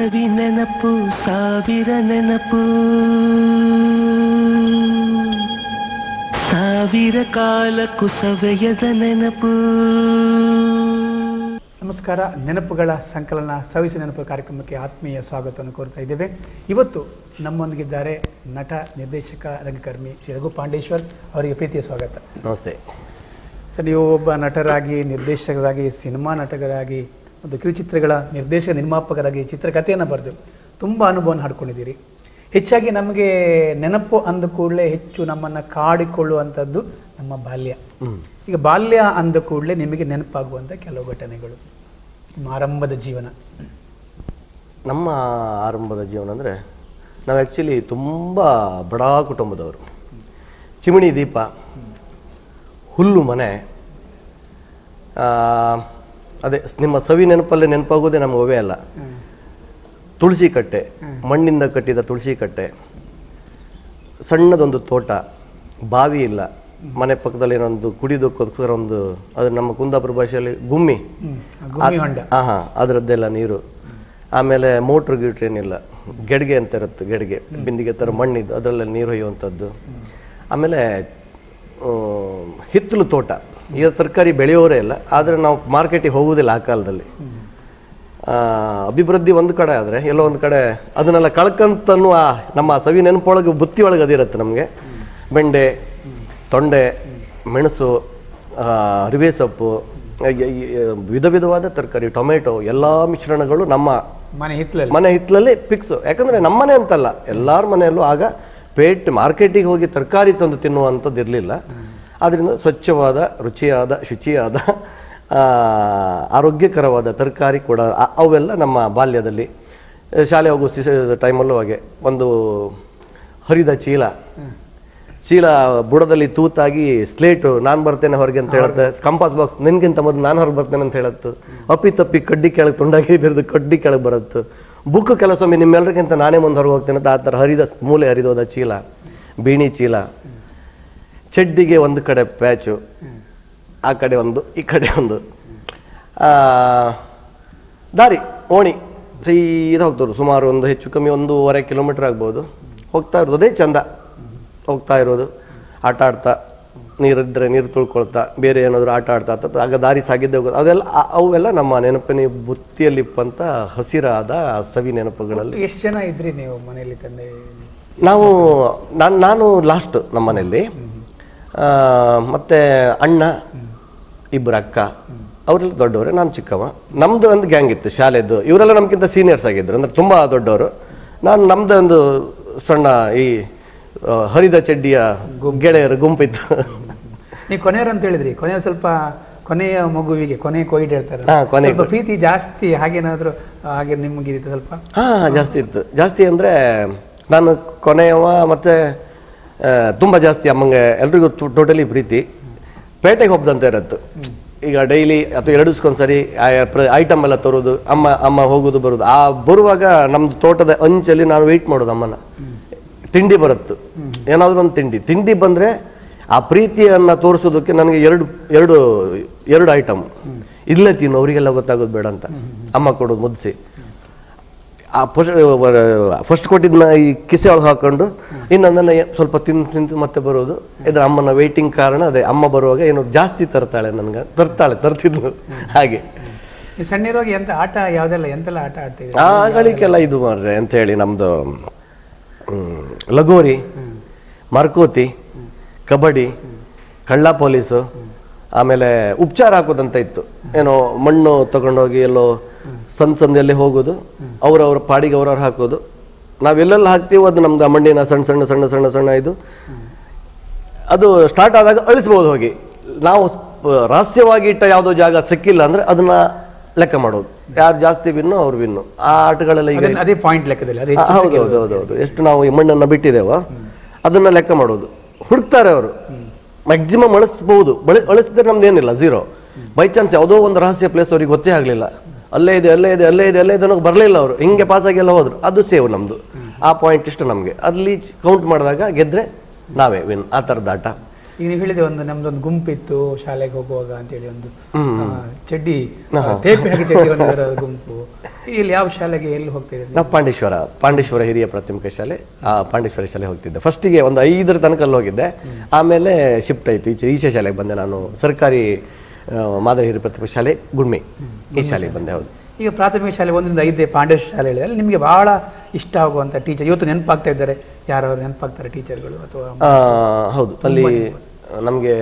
ಸವಿ ನೆನಪು ಸಾವಿರ ನೆನಪು ಸಾವಿರ ಕಾಲಕ್ಕೂ ಸವೆಯದ ನೆನಪು ನಮಸ್ಕಾರ ನೆನಪುಗಳ ಸಂಕಲನ ಸವಿಸಿ ನೆನಪು ಕಾರ್ಯಕ್ರಮಕ್ಕೆ ಆತ್ಮೀಯ ಸ್ವಾಗತವನ್ನು ಕೋರ್ತಾ ಇದ್ದೇವೆ ಇವತ್ತು ನಮ್ಮೊಂದಿಗಿದ್ದಾರೆ ನಟ ನಿರ್ದೇಶಕ ರಂಗಕರ್ಮಿ ಶ್ರೀ ರಘು ಪಾಂಡೇಶ್ವರ್ ಅವರಿಗೆ ಪ್ರೀತಿಯ ಸ್ವಾಗತ ನಮಸ್ತೆ ಸರ್ ನೀವು ಒಬ್ಬ ನಟರಾಗಿ ನಿರ್ದೇಶಕರಾಗಿ ಸಿನಿಮಾ ನಟಕರಾಗಿ ಒಂದು ಕಿರುಚಿತ್ರಗಳ ನಿರ್ದೇಶಕ ನಿರ್ಮಾಪಕರಾಗಿ ಚಿತ್ರಕಥೆಯನ್ನು ಬರೆದು ತುಂಬ ಅನುಭವವನ್ನು ಹಾಡ್ಕೊಂಡಿದ್ದೀರಿ ಹೆಚ್ಚಾಗಿ ನಮಗೆ ನೆನಪು ಅಂದ ಕೂಡಲೇ ಹೆಚ್ಚು ನಮ್ಮನ್ನು ಕಾಡಿಕೊಳ್ಳುವಂಥದ್ದು ನಮ್ಮ ಬಾಲ್ಯ ಈಗ ಬಾಲ್ಯ ಅಂದ ಕೂಡಲೇ ನಿಮಗೆ ನೆನಪಾಗುವಂಥ ಕೆಲವು ಘಟನೆಗಳು ನಿಮ್ಮ ಆರಂಭದ ಜೀವನ ನಮ್ಮ ಆರಂಭದ ಜೀವನ ಅಂದರೆ ನಾವು ಆ್ಯಕ್ಚುಲಿ ತುಂಬ ಬಡ ಕುಟುಂಬದವರು ಚಿಮಣಿ ದೀಪ ಹುಲ್ಲು ಮನೆ ಆ, ಅದೇ ನಿಮ್ಮ ಸವಿ ನೆನಪಲ್ಲೇ ನೆನಪಾಗೋದೇ ನಮ್ಗೆ ಒವೇ ಅಲ್ಲ ತುಳಸಿ ಕಟ್ಟೆ ಮಣ್ಣಿಂದ ಕಟ್ಟಿದ ತುಳಸಿ ಕಟ್ಟೆ ಸಣ್ಣದೊಂದು ತೋಟ ಬಾವಿ ಇಲ್ಲ ಮನೆ ಪಕ್ಕದಲ್ಲಿ ಏನೊಂದು ಕುಡಿದಕ್ಕೋಸ್ಕರ ಒಂದು ಅದು ನಮ್ಮ ಕುಂದಾಪುರ ಭಾಷೆಯಲ್ಲಿ ಗುಮ್ಮಿ ಗುಮ್ಮಿ ಹೊಂಡ ಹಾಂ ಹಾಂ ಅದರದ್ದೆಲ್ಲ ನೀರು ಆಮೇಲೆ ಮೋಟ್ರ್ ಗೀಟ್ರ್ ಏನಿಲ್ಲ ಗೆಡ್ಗೆ ಅಂತ ಇರುತ್ತೆ ಗೆಡ್ಗೆ ಬಿಂದಿಗೆ ಥರ ಮಣ್ಣಿದ್ದು ಅದರಲ್ಲ ನೀರು ಹೊಯ್ಯುವಂಥದ್ದು ಆಮೇಲೆ ಆ, ಹಿತ್ತಲು ತೋಟ ಈಗ ತರಕಾರಿ ಬೆಳೆಯೋರೇ ಇಲ್ಲ ಆದರೆ ನಾವು ಮಾರ್ಕೆಟಿಗೆ ಹೋಗುವುದಿಲ್ಲ ಆ ಕಾಲದಲ್ಲಿ ಆ, ಅಭಿವೃದ್ಧಿ ಒಂದು ಕಡೆ ಆದರೆ ಎಲ್ಲೋ ಒಂದು ಕಡೆ ಅದನ್ನೆಲ್ಲ ಕಳ್ಕಂತನ್ನುವ ನಮ್ಮ ಸವಿ ನೆನಪೊಳಗೆ ಬುತ್ತಿ ಒಳಗೆ ಅದಿರುತ್ತೆ ನಮಗೆ ಬೆಂಡೆ ತೊಂಡೆ ಮೆಣಸು ಆ, ಅರಿವೆ ಸೊಪ್ಪು ಈ- ಈ- ಈ ವಿಧ ವಿಧವಾದ ತರಕಾರಿ ಟೊಮೆಟೊ ಎಲ್ಲ ಮಿಶ್ರಣಗಳು ನಮ್ಮ ಮನೆ ಹಿತ್ತಲಲ್ಲಿ ಮನೆ ಹಿತ್ತಲಲ್ಲಿ ಫಿಕ್ಸು ಯಾಕಂದರೆ ನಮ್ಮನೆ ಅಂತಲ್ಲ ಎಲ್ಲರ ಮನೆಯಲ್ಲೂ ಆಗ ಪೇಟ್ ಮಾರ್ಕೆಟಿಗೆ ಹೋಗಿ ತರಕಾರಿ ತಂದು ತಿನ್ನುವಂಥದ್ದು ಇರಲಿಲ್ಲ ಆದ್ದರಿಂದ ಸ್ವಚ್ಛವಾದ ರುಚಿಯಾದ ಶುಚಿಯಾದ ಆ, ಆರೋಗ್ಯಕರವಾದ ತರಕಾರಿ ಕೂಡ ಅ- ಅವೆಲ್ಲ ನಮ್ಮ ಬಾಲ್ಯದಲ್ಲಿ ಆ, ಶಾಲೆ ಹೋಗೋ ಟೈಮಲ್ಲೂ ಹಾಗೆ ಒಂದು ಹರಿದ ಚೀಲ ಚೀಲ ಬುಡದಲ್ಲಿ ತೂತಾಗಿ ಸ್ಲೇಟು ನಾನು ಬರ್ತೇನೆ ಹೊರಗೆ ಅಂತ ಹೇಳುತ್ತೆ ಕಂಪಾಸ್ ಬಾಕ್ಸ್ ನಿನ್ಗಿಂತ ಮೊದಲು ನಾನು ಹೊರಗೆ ಬರ್ತೇನೆ ಅಂತ ಹೇಳತ್ತು ಅಪ್ಪಿ ತಪ್ಪಿ ಕಡ್ಡಿ ಕೆಳಗೆ ತುಂಡಾಗಿ ಇದ್ರದ್ದು ಕಡ್ಡಿ ಕೆಳಗೆ ಬರುತ್ತೆ ಬುಕ್ ಕೆಲಸೊಮ್ಮೆ ನಿಮ್ಮೆಲ್ಲರಿಗಿಂತ ನಾನೇ ಮುಂದೆ ಹೊರಗೆ ಹೋಗ್ತೇನೆ ಅಂತ ಆ ಥರ ಹರಿದ ಮೂಲೆ ಹರಿದೋದ ಚೀಲ ಬೀಣಿ ಚೀಲ ಚಡ್ಡಿಗೆ ಒಂದು ಕಡೆ ಪ್ಯಾಚು ಆ ಕಡೆ ಒಂದು ಈ ಕಡೆ ಒಂದು ಆ, ದಾರಿ ಓಣಿ ಸೀದಾ ಹೋಗ್ತಾರೆ ಸುಮಾರು ಒಂದು ಹೆಚ್ಚು ಕಮ್ಮಿ ಒಂದೂವರೆ ಕಿಲೋಮೀಟರ್ ಆಗ್ಬೋದು ಹೋಗ್ತಾ ಇರೋದು ಅದೇ ಚಂದ ಹೋಗ್ತಾ ಇರೋದು ಆಟ ಆಡ್ತಾ ನೀರಿದ್ದರೆ ನೀರು ತುಳ್ಕೊಳ್ತಾ ಬೇರೆ ಏನಾದರೂ ಆಟ ಆಡ್ತಾ ಆತ ಆಗ ದಾರಿ ಸಾಗಿದ್ದೆ ಹೋಗೋದು ಅದೆಲ್ಲ ಆ- ಅವೆಲ್ಲ ನಮ್ಮ ನೆನಪಿನ ಬುತ್ತಿಯಲ್ಲಿಪ್ಪಂಥ ಹಸಿರಾದ ಸವಿ ನೆನಪುಗಳಲ್ಲಿ ಎಷ್ಟು ಜನ ಇದ್ರಿ ನೀವು ಮನೆಯಲ್ಲಿ ತಂದೆ ನಾವು ನಾನು ನಾನು ಲಾಸ್ಟ್ ನಮ್ಮ ಮನೆಯಲ್ಲಿ ಆ, ಮತ್ತೆ ಅಣ್ಣ ಇಬ್ಬರು ಅಕ್ಕ ಅವರೆಲ್ಲ ದೊಡ್ಡವರೇ ನಾನು ಚಿಕ್ಕವ ನಮ್ಮದು ಒಂದು ಗ್ಯಾಂಗ್ ಇತ್ತು ಶಾಲೆದು ಇವರೆಲ್ಲ ನಮ್ಗಿಂತ ಸೀನಿಯರ್ಸ್ ಆಗಿದ್ರು ಅಂದರೆ ತುಂಬ ದೊಡ್ಡವರು ನಾನು ನಮ್ಮದು ಒಂದು ಸಣ್ಣ ಈ ಆ, ಹರಿದ ಚಡ್ಡಿಯ ಗೆಳೆಯರ ಗುಂಪಿತ್ತು ನೀವು ಕೊನೆಯವರು ಅಂತ ಹೇಳಿದ್ರಿ ಕೊನೆಯ ಸ್ವಲ್ಪ ಕೊನೆಯ ಮಗುವಿಗೆ ಕೊನೆ ಕೊಯ್ಡ್ ಹೇಳ್ತಾರೆ ಹಾ, ಕೊನೆ ಸ್ವಲ್ಪ ಪ್ರೀತಿ ಜಾಸ್ತಿ ಹಾಗೇನಾದ್ರು ಹಾಗೆ ನಿಮಗೆ ಸ್ವಲ್ಪ ಹಾಂ ಜಾಸ್ತಿ ಇತ್ತು ಜಾಸ್ತಿ ಅಂದರೆ ನಾನು ಕೊನೆಯವ ಮತ್ತು ತುಂಬ ಜಾಸ್ತಿ ಅಮ್ಮಂಗೆ ಎಲ್ರಿಗೂ ಟೋಟಲಿ ಪ್ರೀತಿ ಪೇಟೆಗೆ ಹೋಗ್ದಂತ ಇರತ್ತು ಈಗ ಡೈಲಿ ಅಥವಾ ಎರಡು ದಿವ್ಸಕ್ಕೊಂದ್ಸರಿ ಐಟಮ್ ಎಲ್ಲ ತರೋದು ಅಮ್ಮ ಅಮ್ಮ ಹೋಗೋದು ಬರೋದು ಆ ಬರುವಾಗ ನಮ್ಮದು ತೋಟದ ಅಂಚಲ್ಲಿ ನಾನು ವೆಯ್ಟ್ ಮಾಡೋದು ಅಮ್ಮನ ತಿಂಡಿ ಬರುತ್ತೆ ಏನಾದರೂ ಒಂದು ತಿಂಡಿ ತಿಂಡಿ ಬಂದರೆ ಆ ಪ್ರೀತಿಯನ್ನು ತೋರಿಸೋದಕ್ಕೆ ನನಗೆ ಎರಡು ಎರಡು ಎರಡು ಐಟಮ್ ಇಲ್ಲೇ ತಿನ್ನು ಅವರಿಗೆಲ್ಲ ಗೊತ್ತಾಗೋದು ಬೇಡ ಅಂತ ಅಮ್ಮ ಕೊಡೋದು ಮುದ್ದಿಸಿ ಆ ಫಸ್ಟ್ ಫಸ್ಟ್ ಕೊಟ್ಟಿದ್ದನ್ನ ಈ ಕಿಸೆ ಒಳಗೆ ಹಾಕೊಂಡು ಇನ್ನೊಂದನ್ನು ಏ- ಸ್ವಲ್ಪ ತಿಂದು ತಿಂದು ಮತ್ತೆ ಬರೋದು ಇದ್ರ ಅಮ್ಮನ ವೆಯ್ಟಿಂಗ್ ಕಾರಣ ಅದೇ ಅಮ್ಮ ಬರುವಾಗ ಏನೋ ಜಾಸ್ತಿ ತರ್ತಾಳೆ ನನಗೆ ತರ್ತಾಳೆ ತರ್ತಿದ್ಲು ಹಾಗೆ ನೀವು ಸಣ್ಣಿರುವಾಗ ಎಂತ ಆಟ ಯಾವ್ದೆಲ್ಲ ಎಂತೆಲ್ಲ ಆಟ ಆಡ್ತಾ ಇದ್ರಿ ಆಗಳಿಗೆಲ್ಲ ಇದು ಮಾಡ್ರೆ ಅಂತ ಹೇಳಿ ನಮ್ಮದು ಲಗೋರಿ ಮರ್ಕೋತಿ ಕಬಡ್ಡಿ ಕಳ್ಳ ಪೊಲೀಸು ಆಮೇಲೆ ಉಪಚಾರ ಹಾಕೋದಂತ ಇತ್ತು ಏನೋ ಮಣ್ಣು ತಗೊಂಡೋಗಿ ಎಲ್ಲೋ ಸಂದ್ ಸಂದಲ್ಲಿ ಹೋಗೋದು ಅವ್ರವ್ರ ಪಾಡಿಗೆ ಅವ್ರವ್ರು ಹಾಕೋದು ನಾವೆಲ್ಲೆಲ್ಲ ಹಾಕ್ತೀವೋ ಅದು ನಮ್ದು ಆ ಮಣ್ಣಿನ ಸಣ್ಣ ಸಣ್ಣ ಸಣ್ಣ ಸಣ್ಣ ಸಣ್ಣ ಇದು ಅದು ಸ್ಟಾರ್ಟ್ ಆದಾಗ ಅಳಿಸ್ಬೋದು ಹೋಗಿ ನಾವು ಸ್ಪ- ರಹಸ್ಯವಾಗಿ ಇಟ್ಟ ಯಾವುದೋ ಜಾಗ ಸಿಕ್ಕಿಲ್ಲ ಅಂದ್ರೆ ಅದನ್ನ ಲೆಕ್ಕ ಮಾಡೋದು ಯಾರು ಜಾಸ್ತಿ ವಿನ್ನು ಅವ್ರು ವಿನ್ನು ಆ ಆಟಗಳೆಲ್ಲ ಈಗ ಅದನ್ನ- ಅದೇ ಪಾಯಿಂಟ್ ಲೆಕ್ಕದಲ್ಲಿ ಅದೇ ಆ, ಹೌದು ಹೌದು ಹೌದು ಹೌದು ಎಷ್ಟು ನಾವು ಈ ಮಣ್ಣನ್ನು ಬಿಟ್ಟಿದ್ದೇವೋ ಅದನ್ನ ಲೆಕ್ಕ ಮಾಡೋದು ಹುಡುಕ್ತಾರೆ ಅವರು ಮ್ಯಾಕ್ಸಿಮಮ್ ಅಳಿಸ್ಬೋದು ಬಳಿ ಅಳಿಸಿದ್ರೆ ನಮ್ದು ಏನಿಲ್ಲ ಝೀರೋ ಬೈ ಚಾನ್ಸ್ ಯಾವುದೋ ಒಂದು ರಹಸ್ಯ ಪ್ಲೇಸ್ ಅವ್ರಿಗೆ ಗೊತ್ತೇ ಆಗಲಿಲ್ಲ ಅಲ್ಲೇ ಇದೆ ಅಲ್ಲೇ ಇದೆ ಅಲ್ಲೇ ಇದೆ ಅಲ್ಲೇ ಇದೆ ಅನ್ನೋಕೆ ಬರಲಿಲ್ಲ ಅವರು ಹಿಂಗೆ ಪಾಸಾಗಿ ಎಲ್ಲ ಹೋದ್ರು ಅದು ಸೇವ್ ನಮ್ಮದು ಆ ಪಾಯಿಂಟ್ ಇಷ್ಟು ನಮಗೆ ಅಲ್ಲಿ ಕೌಂಟ್ ಮಾಡಿದಾಗ ಗೆದ್ರೆ ನಾವೇ ವಿನ್ ಆ ಥರದ ಆಟ ಈಗ ನೀವು ಹೇಳಿದೆ ಒಂದು ನಮ್ದೊಂದು ಗುಂಪಿತ್ತು ಶಾಲೆಗೆ ಹೋಗುವಾಗ ಅಂತೇಳಿ ಒಂದು ಆ, ಚಡ್ಡಿ ಆ, ತೇಪೆ ಹಾಕಿ ಚಡ್ಡಿ ಹೊಂದಿರೋ ಗುಂಪು ಇಲ್ಲಿ ಯಾವ ಶಾಲೆಗೆ ಎಲ್ಲಿ ಹೋಗ್ತಿದೆ ನಾವು ಪಾಂಡೇಶ್ವರ ಪಾಂಡೇಶ್ವರ ಹಿರಿಯ ಪ್ರಾಥಮಿಕ ಶಾಲೆ ಆ ಪಾಂಡೇಶ್ವರ ಶಾಲೆ ಹೋಗ್ತಿದ್ದೆ ಫಸ್ಟಿಗೆ ಒಂದು ಐದರ ತನಕ ಅಲ್ಲಿ ಹೋಗಿದ್ದೆ ಆಮೇಲೆ ಶಿಫ್ಟ್ ಆಯಿತು ಈಚೆ ಈಚೆ ಶಾಲೆಗೆ ಬಂದೆ ನಾನು ಸರ್ಕಾರಿ ಆ, ಮಾದರಿ ಹಿರಿಯ ಪ್ರಾಥಮಿಕ ಶಾಲೆ ಗುಡ್ಮಿ ಈ ಶಾಲೆಗೆ ಬಂದೆ ಹೌದು ಈಗ ಪ್ರಾಥಮಿಕ ಶಾಲೆ ಒಂದರಿಂದ ಐದೇ ಪಾಂಡೇಶ್ವರ ಶಾಲೆ ಹೇಳಿದ್ರೆ ನಿಮಗೆ ಬಹಳ ಇಷ್ಟ ಆಗುವಂಥ ಟೀಚರ್ ಇವತ್ತು ನೆನಪಾಗ್ತಾ ಇದ್ದಾರೆ ಯಾರು ನೆನಪಾಗ್ತಾರೆ ಟೀಚರ್ಗಳು ಅಥವಾ ಆ, ಹೌದು ಅಲ್ಲಿ ನಮಗೆ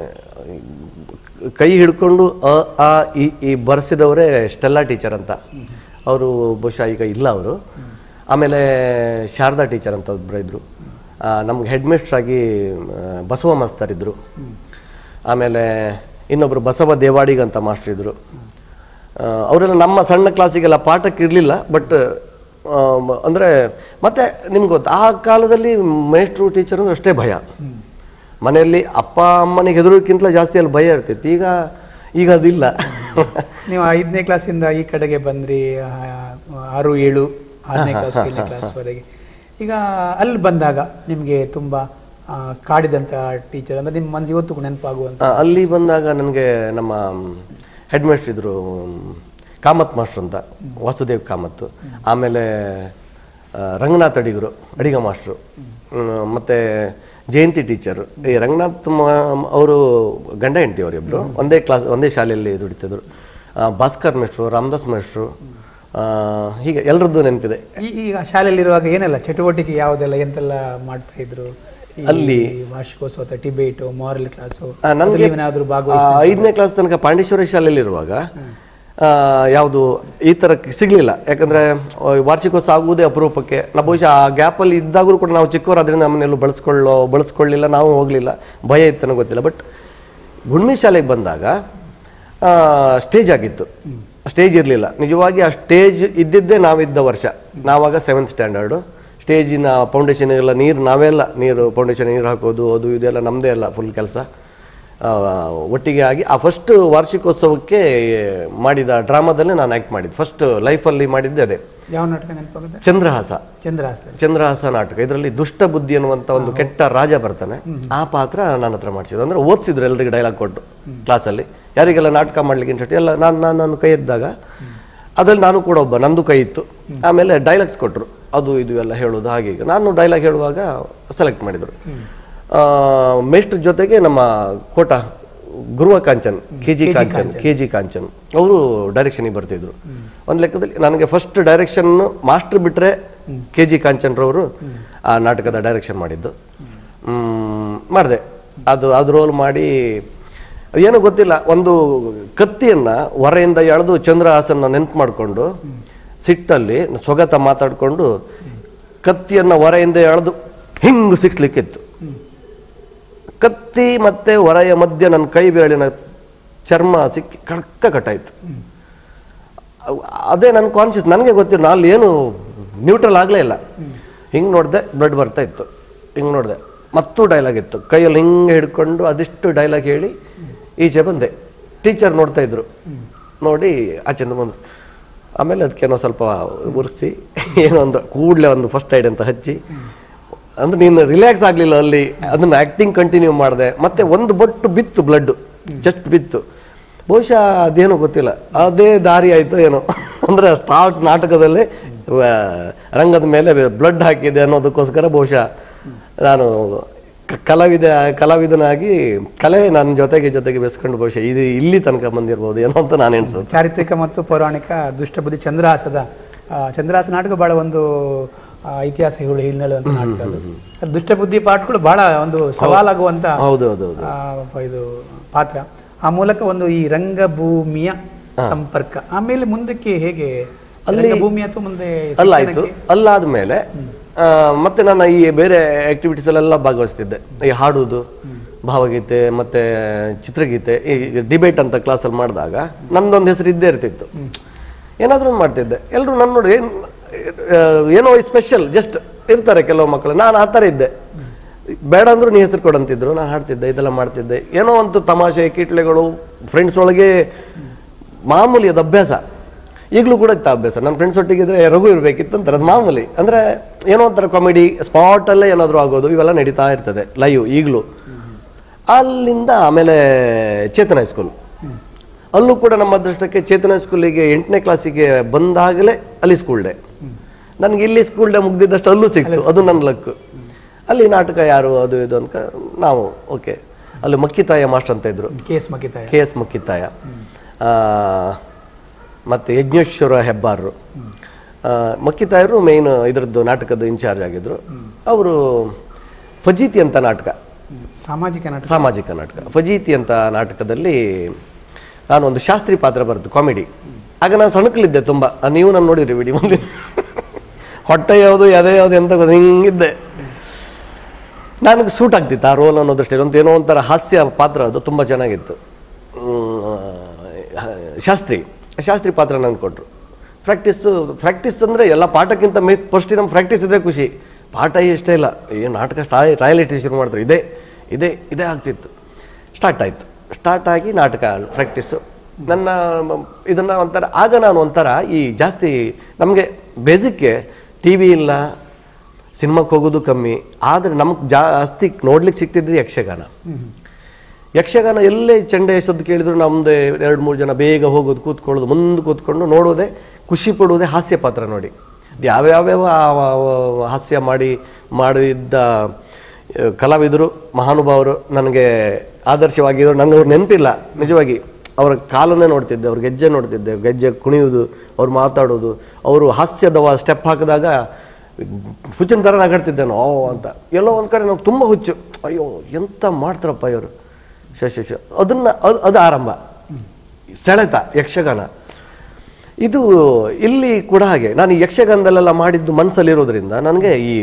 ಕೈ ಹಿಡ್ಕೊಂಡು ಅ ಆ ಇ ಈ ಬರ್ಸಿದವರೇ ಸ್ಟೆಲ್ಲಾ ಟೀಚರ್ ಅಂತ ಅವರು ಬಹುಶಃ ಈಗ ಇಲ್ಲ ಅವರು ಆಮೇಲೆ ಶಾರದಾ ಟೀಚರ್ ಅಂತ ಒಬ್ಬರು ಇದ್ದರು ನಮ್ಗೆ ಹೆಡ್ ಮಿಸ್ಟ್ರ್ ಆಗಿ ಆ, ಬಸವ ಮಾಸ್ತರ್ ಇದ್ದರು ಆಮೇಲೆ ಇನ್ನೊಬ್ಬರು ಬಸವ ದೇವಾಡಿಗ ಅಂತ ಮಾಸ್ಟರ್ ಇದ್ದರು ಅವರೆಲ್ಲ ನಮ್ಮ ಸಣ್ಣ ಕ್ಲಾಸಿಗೆಲ್ಲ ಪಾಠಕ್ಕೆ ಇರಲಿಲ್ಲ ಬಟ್ ಅಂದರೆ ಮತ್ತೆ ನಿಮ್ಗೆ ಗೊತ್ತು ಆ ಕಾಲದಲ್ಲಿ ಮೇಸ್ಟ್ರು ಟೀಚರ್ ಅಂದ್ರೆ ಅಷ್ಟೇ ಭಯ ಮನೆಯಲ್ಲಿ ಅಪ್ಪ ಅಮ್ಮನಿಗೆ ಹೆದರೋಕ್ಕಿಂತ ಜಾಸ್ತಿ ಅಲ್ಲಿ ಭಯ ಇರ್ತಿತ್ತು ಈಗ ಈಗ ಅದಿಲ್ಲ ನೀವು ಐದನೇ ಕ್ಲಾಸಿಂದ ಈ ಕಡೆಗೆ ಬಂದ್ರಿ ಆ, ಆರು ಏಳು ಆರನೇ ಕ್ಲಾಸ್ ಏಳನೇ ಕ್ಲಾಸ್ವರೆಗೆ ಈಗ ಅಲ್ಲಿ ಬಂದಾಗ ನಿಮಗೆ ತುಂಬ ಆ, ಕಾಡಿದಂಥ ಟೀಚರ್ ಅಂದರೆ ನಿಮ್ಮ ಮನಸ್ಸು ಇವತ್ತು ನೆನಪಾಗುವಂಥ ಆ, ಅಲ್ಲಿ ಬಂದಾಗ ನನಗೆ ನಮ್ಮ ಹೆಡ್ ಮಾಸ್ಟರ್ ಇದ್ರು ಮ್, ಕಾಮತ್ ಮಾಸ್ಟರ್ ಅಂತ ವಾಸುದೇವ್ ಕಾಮತ್ ಆಮೇಲೆ ಆ, ರಂಗನಾಥ್ ಅಡಿಗರು ಅಡಿಗ ಮಾಸ್ಟ್ರು ಮ್, ಮತ್ತೆ ಜಯಂತಿ ಟೀಚರ್ ಈ ರಂಗನಾಥ್ ಅವರು ಗಂಡ ಹೆಂಡತಿ ಅವರಿಬ್ಬರು ಒಂದೇ ಕ್ಲಾಸ್ ಒಂದೇ ಶಾಲೆಯಲ್ಲಿ ದುಡಿತಿದ್ರು ಆ, ಭಾಸ್ಕರ್ ಮೇಷ್ಟ್ರು ರಾಮದಾಸ್ ಮೇಷ್ಟ್ರು ಆ, ಹೀಗೆ ಎಲ್ಲರದ್ದು ನೆನಪಿದೆ ಈ ಈಗ ಶಾಲೆಯಲ್ಲಿರುವಾಗ ಏನೆಲ್ಲ ಚಟುವಟಿಕೆ ಯಾವುದೆಲ್ಲ ಎಂತೆಲ್ಲ ಮಾಡ್ತಾ ಇದ್ರು ಈ ಅಲ್ಲಿ ವಾರ್ಷಿಕೋತ್ಸವ ಅಥವಾ ಟಿಬೇಟು ಮಾರಲ್ ಕ್ಲಾಸು ಆ, ನನ್ಗೆ ನೀವೇನಾದರೂ ಭಾಗವಹಿಸಿ ಆ, ಐದನೇ ಕ್ಲಾಸ್ ತನಕ ಪಾಂಡೇಶ್ವರಿ ಶಾಲೆಯಲ್ಲಿರುವಾಗ ಯಾವುದು ಈ ಥರ ಸಿಗಲಿಲ್ಲ ಯಾಕಂದರೆ ವಾರ್ಷಿಕೋತ್ಸವ ಆಗುವುದೇ ಅಪರೂಪಕ್ಕೆ ನಾವು ಬಹುಶಃ ಆ ಗ್ಯಾಪಲ್ಲಿ ಇದ್ದಾಗಲೂ ಕೂಡ ನಾವು ಚಿಕ್ಕವರಾದ್ರಿಂದ ನಮ್ಮನ್ನೆಲ್ಲೂ ಬಳಸ್ಕೊಳ್ಳೋ ಬಳಸ್ಕೊಳ್ಳಿಲ್ಲ ನಾವು ಹೋಗಲಿಲ್ಲ ಭಯ ಇತ್ತು ನನಗೆ ಗೊತ್ತಿಲ್ಲ ಬಟ್ ಗುಣ್ಮಿ ಶಾಲೆಗೆ ಬಂದಾಗ ಸ್ಟೇಜ್ ಆಗಿತ್ತು ಸ್ಟೇಜ್ ಇರಲಿಲ್ಲ ನಿಜವಾಗಿ ಆ ಸ್ಟೇಜ್ ಇದ್ದಿದ್ದೇ ನಾವಿದ್ದ ವರ್ಷ ನಾವಾಗ ಸೆವೆಂತ್ ಸ್ಟ್ಯಾಂಡರ್ಡು ಸ್ಟೇಜಿನ ಫೌಂಡೇಶನ್ ಎಲ್ಲ ನೀರು ನಾವೆಲ್ಲ ನೀರು ಫೌಂಡೇಶನ್ ನೀರು ಹಾಕೋದು ಅದು ಇದೆಲ್ಲ ನಮ್ಮದೇ ಅಲ್ಲ ಫುಲ್ ಕೆಲಸ ಒಟ್ಟಿಗೆ ಆಗಿ ಆ ಫಸ್ಟ್ ವಾರ್ಷಿಕೋತ್ಸವಕ್ಕೆ ಮಾಡಿದ ಡ್ರಾಮಾದಲ್ಲೇ ನಾನು ಆ್ಯಕ್ಟ್ ಮಾಡಿದ್ದು ಫಸ್ಟ್ ಲೈಫಲ್ಲಿ ಮಾಡಿದ್ದೆ ಅದೇ ಯಾವ ನಾಟಕ ನೆನಪಾಗುತ್ತೆ ಚಂದ್ರಹಾಸ ಚಂದ್ರಹಾಸ ಚಂದ್ರಹಾಸ ನಾಟಕ ಇದರಲ್ಲಿ ದುಷ್ಟ ಬುದ್ಧಿ ಅನ್ನುವಂಥ ಒಂದು ಕೆಟ್ಟ ರಾಜ ಬರ್ತಾನೆ ಆ ಪಾತ್ರ ನನ್ನ ಹತ್ರ ಮಾಡಿಸಿದ್ರು ಅಂದ್ರೆ ಓದಿಸಿದ್ರು ಎಲ್ಲರಿಗೆ ಡೈಲಾಗ್ ಕೊಟ್ಟು ಕ್ಲಾಸಲ್ಲಿ ಯಾರಿಗೆಲ್ಲ ನಾಟಕ ಮಾಡ್ಲಿಕ್ಕೆ ಇಂಟ್ರೆಸ್ಟ್ ಎಲ್ಲ ನಾನು ನಾನು ನಾನು ಕೈ ಎದ್ದಾಗ ಅದ್ರಲ್ಲಿ ನಾನು ಕೂಡ ಒಬ್ಬ ನಂದು ಕೈ ಇತ್ತು ಆಮೇಲೆ ಡೈಲಾಗ್ಸ್ ಕೊಟ್ಟರು ಅದು ಇದು ಎಲ್ಲ ಹೇಳೋದು ಹಾಗೆ ಹೀಗೆ ನಾನು ಡೈಲಾಗ್ ಹೇಳುವಾಗ ಸೆಲೆಕ್ಟ್ ಮಾಡಿದರು ಮೇಷ್ಟ್ರ ಜೊತೆಗೆ ನಮ್ಮ ಕೋಟ ಗುರುವ Kanchan K G Kanchan K G Kanchan ಅವರು ಡೈರೆಕ್ಷನಿಗೆ ಬರ್ತಿದ್ರು ಒಂದು ಲೆಕ್ಕದಲ್ಲಿ ನನಗೆ ಫಸ್ಟ್ ಡೈರೆಕ್ಷನ್ ಮಾಸ್ಟರ್ ಬಿಟ್ಟರೆ ಕೆ ಜಿ ಕಾಂಚನ್ರವರು ಆ ನಾಟಕದ ಡೈರೆಕ್ಷನ್ ಮಾಡಿದ್ದು ಮಾಡಿದೆ ಅದು ಅದು ರೋಲ್ ಮಾಡಿ ಏನೋ ಗೊತ್ತಿಲ್ಲ ಒಂದು ಕತ್ತಿಯನ್ನ ಹೊರೆಯಿಂದ ಎಳೆದು ಚಂದ್ರಹಾಸನ್ನ ನೆನ್ಪು ಮಾಡಿಕೊಂಡು ಸಿಟ್ಟಲ್ಲಿ ಸೊಗತ ಮಾತಾಡಿಕೊಂಡು ಕತ್ತಿಯನ್ನ ಹೊರೆಯಿಂದ ಎಳೆದು ಹಿಂಗೆ ಸಿಕ್ಸ್ಲಿಕ್ಕಿತ್ತು ಕತ್ತಿ ಮತ್ತೆ ಹೊರೆಯ ಮಧ್ಯೆ ನನ್ನ ಕೈ ಬೇಳಿನ ಚರ್ಮ ಸಿಕ್ಕಿ ಕಡ್ಕ ಕಟ್ಟಾಯ್ತು ಅವ್- ಅದೇ ನನ್ನ ಕಾನ್ಷಿಯಸ್ ನನಗೆ ಗೊತ್ತಿಲ್ಲ ನಾನು ಅಲ್ಲಿ ಏನು ನ್ಯೂಟ್ರಲ್ ಆಗಲೇ ಇಲ್ಲ ಹಿಂಗೆ ನೋಡಿದೆ ಬ್ಲಡ್ ಬರ್ತಾ ಇತ್ತು ಹಿಂಗೆ ನೋಡಿದೆ ಮತ್ತೂ ಡೈಲಾಗ್ ಇತ್ತು ಕೈಯಲ್ಲಿ ಹಿಂಗೆ ಹಿಡ್ಕೊಂಡು ಅದಿಷ್ಟು ಡೈಲಾಗ್ ಹೇಳಿ ಈಚೆ ಬಂದೆ ಟೀಚರ್ ನೋಡ್ತಾ ಇದ್ರು ನೋಡಿ ಆಚೆಂದ ಬಂದು ಆಮೇಲೆ ಅದಕ್ಕೇನೋ ಸ್ವಲ್ಪ ಉರಿಸಿ ಏನೋ ಒಂದು ಕೂಡಲೇ ಒಂದು ಫಸ್ಟ್ ಐಡ್ ಅಂತ ಹಚ್ಚಿ ಅಂದ್ರೆ ನೀನು ರಿಲ್ಯಾಕ್ಸ್ ಆಗಲಿಲ್ಲ ಅಲ್ಲಿ ಅದನ್ನ ಆ್ಯಕ್ಟಿಂಗ್ ಕಂಟಿನ್ಯೂ ಮಾಡಿದೆ ಮತ್ತೆ ಒಂದು ಬೊಟ್ಟು ಬಿತ್ತು ಬ್ಲಡ್ ಜಸ್ಟ್ ಬಿತ್ತು ಬಹುಶಃ ಅದೇನೋ ಗೊತ್ತಿಲ್ಲ ಅದೇ ದಾರಿ ಆಯಿತು ಏನೋ ಅಂದರೆ ಸ್ಟಾರ್ಟ್ ನಾಟಕದಲ್ಲಿ ಆ, ರಂಗದ ಮೇಲೆ ಬ್ಲಡ್ ಹಾಕಿದೆ ಅನ್ನೋದಕ್ಕೋಸ್ಕರ ಬಹುಶಃ ನಾನು ಕ- ಕಲಾವಿದ ಕಲಾವಿದನಾಗಿ ಕಲೆ ನನ್ನ ಜೊತೆಗೆ ಜೊತೆಗೆ ಬೆಸ್ಕೊಂಡು ಬಹುಶಃ ಇದು ಇಲ್ಲಿ ತನಕ ಬಂದಿರ್ಬೋದು ಏನೋ ಅಂತ ನಾನು ಎಣಿಸೋದು ಚಾರಿತ್ರಿಕ ಮತ್ತು ಪೌರಾಣಿಕ ದುಷ್ಟಬುದ್ಧಿ ಚಂದ್ರಹಾಸದ ಆ, ಚಂದ್ರಹಾಸ ನಾಟಕ ಬಹಳ ಒಂದು ಆ, ಇತಿಹಾಸ ಹೇಳು ಹಿನ್ನೆಲೆಯುವಂಥ ನಾಟಕ ಅದು ಅದು ದುಷ್ಟಬುದ್ಧಿ ಪಾಠಗಳು ಬಹಳ ಒಂದು ಸವಾಲಾಗುವಂತ ಹೌದು ಹೌದು ಹೌದು ಆ, ಇದು ಪಾತ್ರ ಆ ಮೂಲಕ ಒಂದು ಈ ರಂಗಭೂಮಿಯ ಸಂಪರ್ಕ ಆಮೇಲೆ ಮುಂದಕ್ಕೆ ಹೇಗೆ ರಂಗಭೂಮಿ ಅಥವಾ ಮುಂದೆ ಅಲ್ಲ ಆಯ್ತು ಅಲ್ಲಾದ ಮೇಲೆ ಮತ್ತೆ ನಾನು ಈ ಬೇರೆ ಆಕ್ಟಿವಿಟೀಸ್ ಅಲ್ಲೆಲ್ಲ ಭಾಗವಹಿಸ್ತಿದ್ದೆ ಈ ಹಾಡುವುದು ಭಾವಗೀತೆ ಮತ್ತೆ ಚಿತ್ರಗೀತೆ ಈ ಡಿಬೇಟ್ ಅಂತ ಕ್ಲಾಸಲ್ಲಿ ಮಾಡಿದಾಗ ನಂದೊಂದು ಹೆಸರು ಇದ್ದೇ ಇರ್ತಿತ್ತು ಏನಾದರೂ ಒಂದು ಮಾಡ್ತಿದ್ದೆ ಎಲ್ಲರೂ ನನ್ನ ನೋಡಿ ಏನ್ ಆ, ಏನೋ ಸ್ಪೆಷಲ್ ಜಸ್ಟ್ ಇರ್ತಾರೆ ಕೆಲವು ಮಕ್ಕಳು ನಾನು ಆ ಥರ ಇದ್ದೆ ಬೇಡ ಅಂದ್ರೂ ನೀ ಹೆಸರು ಕೊಡಂತಿದ್ರು ನಾನು ಹಾಡ್ತಿದ್ದೆ ಇದೆಲ್ಲ ಮಾಡ್ತಿದ್ದೆ ಏನೋ ಒಂದು ತಮಾಷೆ ಕೀಟ್ಲೆಗಳು ಫ್ರೆಂಡ್ಸ್ ಒಳಗೆ ಮಾಮೂಲಿ ಅದು ಅಭ್ಯಾಸ ಈಗಲೂ ಕೂಡ ಇತ್ತು ಆ ಅಭ್ಯಾಸ ನನ್ನ ಫ್ರೆಂಡ್ಸ್ ಒಟ್ಟಿಗಿದ್ರೆ ರಘು ಇರಬೇಕಿತ್ತು ಅಂತಾರೆ ಅದು ಮಾಮೂಲಿ ಅಂದರೆ ಏನೋ ಒಂಥರ ಕಾಮಿಡಿ ಸ್ಪಾಟಲ್ಲೇ ಏನಾದರೂ ಆಗೋದು ಇವೆಲ್ಲ ನಡೀತಾ ಇರ್ತದೆ ಲೈವ್ ಈಗಲೂ ಅಲ್ಲಿಂದ ಆಮೇಲೆ ಚೇತನ ಹೈಸ್ಕೂಲ್ ಅಲ್ಲೂ ಕೂಡ ನಮ್ಮ ಅದೃಷ್ಟಕ್ಕೆ ಚೇತನ ಸ್ಕೂಲಿಗೆ ಎಂಟನೇ ಕ್ಲಾಸಿಗೆ ಬಂದಾಗಲೇ ಅಲ್ಲಿ ಸ್ಕೂಲ್ ಡೇ ನನಗೆ ಇಲ್ಲಿ ಸ್ಕೂಲ್ ಡೇ ಮುಗ್ದಿದ್ದಷ್ಟು ಅಲ್ಲೂ ಸಿಕ್ತು ಅದು ನನ್ನ ಲಕ್ ಅಲ್ಲಿ ನಾಟಕ ಯಾರು ಅದು ಇದು ಅಂತ ನಾವು ಓಕೆ ಅಲ್ಲಿ ಮಕ್ಕಿತಾಯ ಮಾಸ್ಟರ್ ಅಂತ ಇದ್ರು K S Magithaya K S Makkithaya ಆ, ಮತ್ತು ಯಜ್ಞೇಶ್ವರ ಹೆಬ್ಬಾರರು ಆ, ಮಕ್ಕಿತಾಯರು ಮೇಯ್ನ್ ಇದರದ್ದು ನಾಟಕದ ಇನ್ಚಾರ್ಜ್ ಆಗಿದ್ರು ಅವರು ಫಜೀತಿ ಅಂತ ನಾಟಕ ಸಾಮಾಜಿಕ ನಾಟಕ ಸಾಮಾಜಿಕ ನಾಟಕ ಫಜೀತಿ ಅಂತ ನಾಟಕದಲ್ಲಿ ನಾನು ಒಂದು ಶಾಸ್ತ್ರಿ ಪಾತ್ರ ಬರೆದು ಕಾಮಿಡಿ ಆಗ ನಾನು ಸಣಕಲಿದ್ದೆ ತುಂಬ ಆ, ನೀವು ನಾನು ನೋಡಿದ್ರಿ ಬಿಡಿ ಮುಂದೆ ಹೊಟ್ಟೆ ಯಾವುದು ಎದೆ ಯಾವುದು ಅಂತ ಗೊತ್ತು ಹಿಂಗಿದ್ದೆ ನನಗೆ ಸೂಟ್ ಆಗ್ತಿತ್ತು ಆ ರೋಲ್ ಅನ್ನೋದಷ್ಟೇ ಒಂದು ಏನೋ ಒಂಥರ ಹಾಸ್ಯ ಪಾತ್ರ ಅದು ತುಂಬ ಚೆನ್ನಾಗಿತ್ತು ಹ್ಮ್, ಶಾಸ್ತ್ರಿ ಶಾಸ್ತ್ರಿ ಪಾತ್ರ ನನಗೆ ಕೊಟ್ಟರು ಪ್ರಾಕ್ಟೀಸು ಪ್ರಾಕ್ಟೀಸ್ ಅಂದರೆ ಎಲ್ಲ ಪಾಠಕ್ಕಿಂತ ಮೇ ಫಸ್ಟಿಗೆ ನಮ್ಮ ಪ್ರಾಕ್ಟೀಸ್ ಇದ್ರೆ ಖುಷಿ ಪಾಠ ಇಷ್ಟೇ ಇಲ್ಲ ಏನು ನಾಟಕ ಸ್ಟಾ ರಾಯಲಿಟಿ ಶುರು ಮಾಡ್ತಾರೆ ಇದೇ ಇದೇ ಇದೇ ಆಗ್ತಿತ್ತು ಸ್ಟಾರ್ಟ್ ಆಯಿತು ಸ್ಟಾರ್ಟ್ ಆಗಿ ನಾಟಕ ಪ್ರಾಕ್ಟೀಸು ನನ್ನ ಇದನ್ನು ಒಂಥರ ಆಗ ನಾನು ಒಂಥರ ಈ ಜಾಸ್ತಿ ನಮಗೆ ಬೇಸಿಕ್ಗೆ ಟಿ ವಿ ಇಲ್ಲ ಸಿನಿಮಾಕ್ಕೆ ಹೋಗೋದು ಕಮ್ಮಿ ಆದರೆ ನಮ್ಗೆ ಜಾಸ್ತಿ ನೋಡ್ಲಿಕ್ಕೆ ಸಿಗ್ತಿದ್ದು ಯಕ್ಷಗಾನ ಯಕ್ಷಗಾನ ಎಲ್ಲೇ ಚಂಡೆ ಸದ್ದು ಕೇಳಿದ್ರು ನಮ್ಮದೇ ಎರಡು ಮೂರು ಜನ ಬೇಗ ಹೋಗೋದು ಕೂತ್ಕೊಳ್ಳೋದು ಮುಂದೆ ಕೂತ್ಕೊಂಡು ನೋಡೋದೇ ಖುಷಿ ಪಡೋದೇ ಹಾಸ್ಯ ಪಾತ್ರ ನೋಡಿ ಅದು ಯಾವ್ಯಾವ್ಯಾವ ಆ- ಆ- ಹಾಸ್ಯ ಮಾಡಿ ಮಾಡಿದ್ದ ಆ, ಕಲಾವಿದರು ಮಹಾನುಭಾವರು ನನಗೆ ಆದರ್ಶವಾಗಿದ್ರು ನನಗೆ ಅವ್ರು ನೆನಪಿಲ್ಲ ನಿಜವಾಗಿ ಅವರ ಕಾಲನ್ನೇ ನೋಡ್ತಿದ್ದೆ ಅವ್ರ ಗೆಜ್ಜೆ ನೋಡ್ತಿದ್ದೆ ಗೆಜ್ಜೆ ಕುಣಿಯೋದು ಅವ್ರು ಮಾತಾಡೋದು ಅವರು ಹಾಸ್ಯದ ಸ್ಟೆಪ್ ಹಾಕಿದಾಗ ಹುಚ್ಚಿನ ಥರ ನಗಾಡ್ತಿದ್ದೆ ಓ ಅಂತ ಎಲ್ಲೋ ಒಂದು ಕಡೆ ನಾವು ತುಂಬ ಹುಚ್ಚು ಅಯ್ಯೋ ಎಂತ ಮಾಡ್ತಾರಪ್ಪ ಇವರು ಶ ಶ ಶ ಅದನ್ನು ಅದು ಅದು ಆರಂಭ ಸೆಳೆತ ಯಕ್ಷಗಾನ ಇದು ಇಲ್ಲಿ ಕೂಡ ಹಾಗೆ ನಾನು ಈ ಯಕ್ಷಗಾನದಲ್ಲೆಲ್ಲ ಮಾಡಿದ್ದು ಮನಸ್ಸಲ್ಲಿರೋದ್ರಿಂದ ನನಗೆ ಈ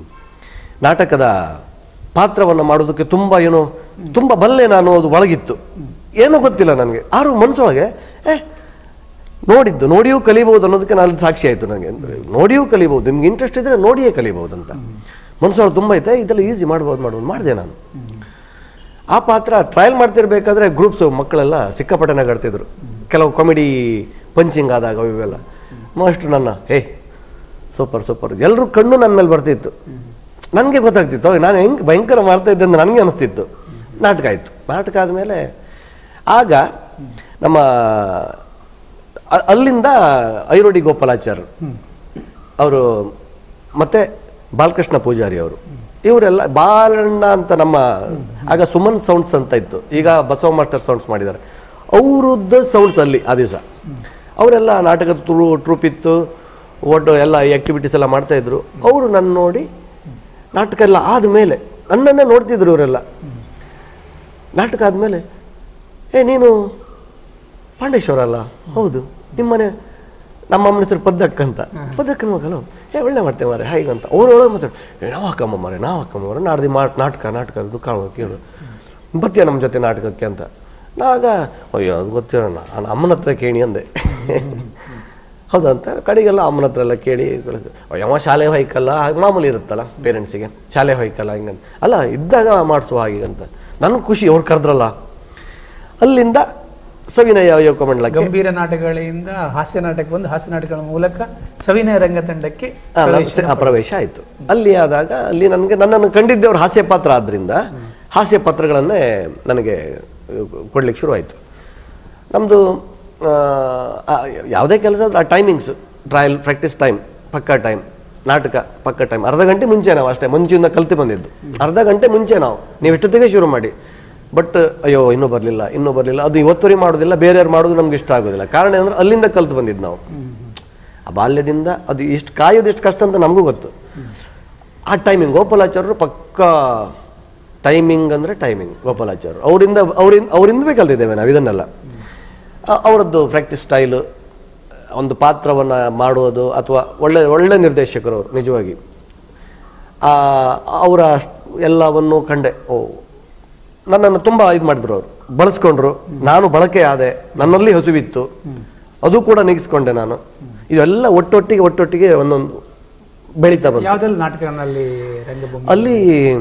ನಾಟಕದ ಪಾತ್ರವನ್ನು ಮಾಡೋದಕ್ಕೆ ತುಂಬ ಏನೋ ತುಂಬ ಬಲ್ಲೆ ನಾನು ಅದು ಒಳಗಿತ್ತು ಏನೂ ಗೊತ್ತಿಲ್ಲ ನನಗೆ ಆರು ಮನಸ್ಸೊಳಗೆ ಏ ನೋಡಿದ್ದು ನೋಡಿಯೂ ಕಲಿಬಹುದು ಅನ್ನೋದಕ್ಕೆ ನಾನು ಸಾಕ್ಷಿ ಆಯಿತು ನನಗೆ ನೋಡಿಯೂ ಕಲಿಬಹುದು ನಿಮ್ಗೆ ಇಂಟ್ರೆಸ್ಟ್ ಇದ್ದರೆ ನೋಡಿಯೇ ಕಲಿಬಹುದು ಅಂತ ಮನಸ್ಸೊಳಗೆ ತುಂಬ ಐತೆ ಇದೆಲ್ಲ ಈಸಿ ಮಾಡ್ಬೋದು ಮಾಡ್ಬೋದು ಮಾಡಿದೆ ನಾನು ಆ ಪಾತ್ರ ಟ್ರಯಲ್ ಮಾಡ್ತಿರ್ಬೇಕಾದ್ರೆ ಗ್ರೂಪ್ಸು ಮಕ್ಕಳೆಲ್ಲ ಸಿಕ್ಕಾಪಟ್ಟೆ ನಗಾಡ್ತಿದ್ರು ಕೆಲವು ಕಾಮಿಡಿ ಪಂಚಿಂಗ್ ಆದಾಗ ಅವು ಇವೆಲ್ಲ ಮಾಸ್ಟ್ರು ನನ್ನ ಹೇ ಸೂಪರ್ ಸೂಪರ್ ಎಲ್ಲರೂ ಕಣ್ಣು ನನ್ನ ಮೇಲೆ ಬರ್ತಿತ್ತು ನನಗೆ ಗೊತ್ತಾಗ್ತಿತ್ತು ಅವಾಗ ನಾನು ಹೆಂಗೆ ಭಯಂಕರ ಮಾಡ್ತಾ ಇದ್ದೆ ಅಂತ ನನಗೆ ಅನಿಸ್ತಿತ್ತು ನಾಟಕ ಆಯಿತು ನಾಟಕ ಆದಮೇಲೆ ಆಗ ನಮ್ಮ ಅ- ಅಲ್ಲಿಂದ ಐರೋಡಿ ಗೋಪಾಲಾಚಾರ್ಯರು ಅವರು ಮತ್ತೆ ಬಾಲಕೃಷ್ಣ ಪೂಜಾರಿ ಅವರು ಇವರೆಲ್ಲ ಬಾಲಣ್ಣ ಅಂತ ನಮ್ಮ ಆಗ ಸುಮನ್ ಸೌಂಡ್ಸ್ ಅಂತ ಇತ್ತು ಈಗ ಬಸವ ಮಾಸ್ಟರ್ ಸೌಂಡ್ಸ್ ಮಾಡಿದ್ದಾರೆ ಅವರದ್ದು ಸೌಂಡ್ಸ್ ಅಲ್ಲಿ ಆ ದಿವಸ ಅವರೆಲ್ಲ ನಾಟಕದ ಟ್ರೂ ಟ್ರೂಪ್ ಇತ್ತು ಒಟ್ಟು ಎಲ್ಲ ಆ್ಯಕ್ಟಿವಿಟೀಸ್ ಎಲ್ಲ ಮಾಡ್ತಾ ಇದ್ರು ಅವರು ನನ್ನ ನೋಡಿ ನಾಟಕ ಎಲ್ಲ ಆದಮೇಲೆ ನನ್ನನ್ನೇ ನೋಡ್ತಿದ್ರು ಇವರೆಲ್ಲ ನಾಟಕ ಆದಮೇಲೆ ಏ ನೀನು ಪಾಂಡೇಶ್ವರ ಅಲ್ಲ ಹೌದು ನಿಮ್ಮನೆ ನಮ್ಮ ಅಮ್ಮನ ಹೆಸರು ಪದ್ದಕ್ಕ ಅಂತ ಪದ್ದಕ್ಕನ ಮಗಲು ಏ ಒಳ್ಳೆ ಮಾಡ್ತೇವೆ ಮಾರೆ ಹಾಗೆ ಅಂತ ಅವ್ರು ಒಳಗೆ ಮಾತಾಡು ಏ ನಾವು ಹಾಕಮ್ಮ ಮಾರೆ ನಾವು ಹಾಕಮ್ಮ ಮಾರೆ ನಾಡ್ದು ಮಾ ನಾಟಕ ನಾಟಕ ದುಃಖ ಕೇಳು ಬತ್ತೀಯ ನಮ್ಮ ಜೊತೆ ನಾಟಕಕ್ಕೆ ಅಂತ ನಾಗ ಅಯ್ಯೋ ಅದು ಗೊತ್ತಿಲ್ಲ ನಾನು ಅಮ್ಮನ ಹತ್ರ ಕೇಳಿ ಅಂದೆ ಹೌದಂತ ಕಡೆಗೆಲ್ಲ ಅಮ್ಮನ ಹತ್ರ ಎಲ್ಲ ಕೇಳಿ ಕಳಿಸಿ ಅಯ್ಯಮ್ಮ ಶಾಲೆ ಹೊಯ್ಕಲ್ಲ ಹಾಗೆ ಮಾಮೂಲಿ ಇರುತ್ತಲ್ಲ ಪೇರೆಂಟ್ಸಿಗೆ ಶಾಲೆ ಹೊಯ್ಕಲ್ಲ ಹಿಂಗಂತ ಅಲ್ಲ ಇದ್ದಾಗ ಮಾಡಿಸುವ ಹಾಗೆ ಅಂತ ನನಗೆ ಖುಷಿ ಅವ್ರು ಕರೆದ್ರಲ್ಲ ಅಲ್ಲಿಂದ ಸವಿನಯ ಯೋಗಮಂಡಲಕ್ಕೆ ಗಂಭೀರ ನಾಟಕಗಳಿಂದ ಹಾಸ್ಯ ನಾಟಕ ಬಂದು ಹಾಸ್ಯ ನಾಟಕಗಳ ಮೂಲಕ ಸವಿನಯ ರಂಗತಂಡಕ್ಕೆ ಆ, ನಾನು ಸ- ಆ, ಪ್ರವೇಶ ಆಯಿತು ಅಲ್ಲಿ ಆದಾಗ ಅಲ್ಲಿ ನನಗೆ ನನ್ನನ್ನು ಕಂಡಿದ್ದವ್ರು ಹಾಸ್ಯ ಪಾತ್ರ ಆದ್ದರಿಂದ ಹಾಸ್ಯ ಪಾತ್ರಗಳನ್ನೇ ನನಗೆ ಕೊಡ್ಲಿಕ್ಕೆ ಶುರುವಾಯಿತು ನಮ್ಮದು ಯಾವುದೇ ಕೆಲಸ ಆ ಟೈಮಿಂಗ್ಸ್ ಟ್ರಯಲ್ ಪ್ರಾಕ್ಟೀಸ್ ಟೈಮ್ ಪಕ್ಕ ಟೈಮ್ ನಾಟಕ ಪಕ್ಕ ಟೈಮ್ ಅರ್ಧ ಗಂಟೆ ಮುಂಚೆ ನಾವು ಅಷ್ಟೇ ಮುಂಚೆಯಿಂದ ಕಲ್ತು ಬಂದಿದ್ದು ಅರ್ಧ ಗಂಟೆ ಮುಂಚೆ ನಾವು ನೀವು ಎಷ್ಟೊತ್ತಿಗೆ ಶುರು ಮಾಡಿ ಬಟ್ ಅಯ್ಯೋ ಇನ್ನೂ ಬರಲಿಲ್ಲ ಇನ್ನೂ ಬರಲಿಲ್ಲ ಅದು ಇವತ್ತುವರೆ ಮಾಡೋದಿಲ್ಲ ಬೇರೆಯವ್ರು ಮಾಡೋದು ನಮ್ಗೆ ಇಷ್ಟ ಆಗೋದಿಲ್ಲ ಕಾರಣ ಏನಂದ್ರೆ ಅಲ್ಲಿಂದ ಕಲ್ತು ಬಂದಿದ್ದು ನಾವು ಆ ಬಾಲ್ಯದಿಂದ ಅದು ಎಷ್ಟು ಕಾಯೋದು ಎಷ್ಟು ಕಷ್ಟ ಅಂತ ನಮಗೂ ಗೊತ್ತು ಆ ಟೈಮಿಂಗ್ ಗೋಪಾಲಾಚಾರ್ಯರು ಪಕ್ಕ ಟೈಮಿಂಗ್ ಅಂದರೆ ಟೈಮಿಂಗ್ ಗೋಪಾಲಾಚಾರ್ಯರು ಅವರಿಂದ ಅವರಿಂದ ಅವರಿಂದಲೇ ಕಲ್ತಿದ್ದೇವೆ ನಾವು ಇದನ್ನೆಲ್ಲ ಆ- ಅವರದ್ದು ಪ್ರಾಕ್ಟೀಸ್ ಸ್ಟೈಲು ಒಂದು ಪಾತ್ರವನ್ನು ಮಾಡುವುದು ಅಥವಾ ಒಳ್ಳೆ ಒಳ್ಳೆ ನಿರ್ದೇಶಕರು ಅವರು ನಿಜವಾಗಿ ಆ, ಅವರ ಎಲ್ಲವನ್ನು ಕಂಡೆ ಓ ನನ್ನನ್ನು ತುಂಬ ಇದು ಮಾಡಿದ್ರು ಅವರು ಬಳಸ್ಕೊಂಡ್ರು ನಾನು ಬಳಕೆ ಆದೆ ನನ್ನಲ್ಲಿ ಹಸುವಿತ್ತು ಅದು ಕೂಡ ನಿಗಿಸ್ಕೊಂಡೆ ನಾನು ಇದೆಲ್ಲ ಒಟ್ಟೊಟ್ಟಿಗೆ ಒಟ್ಟೊಟ್ಟಿಗೆ ಒಂದೊಂದು ಬೆಳೀತಾ ಬಂತು ಯಾವ್ದೆಲ್ಲ ನಾಟಕಗಳಲ್ಲಿ ರಂಗಭೂಮಿ ಅಲ್ಲಿ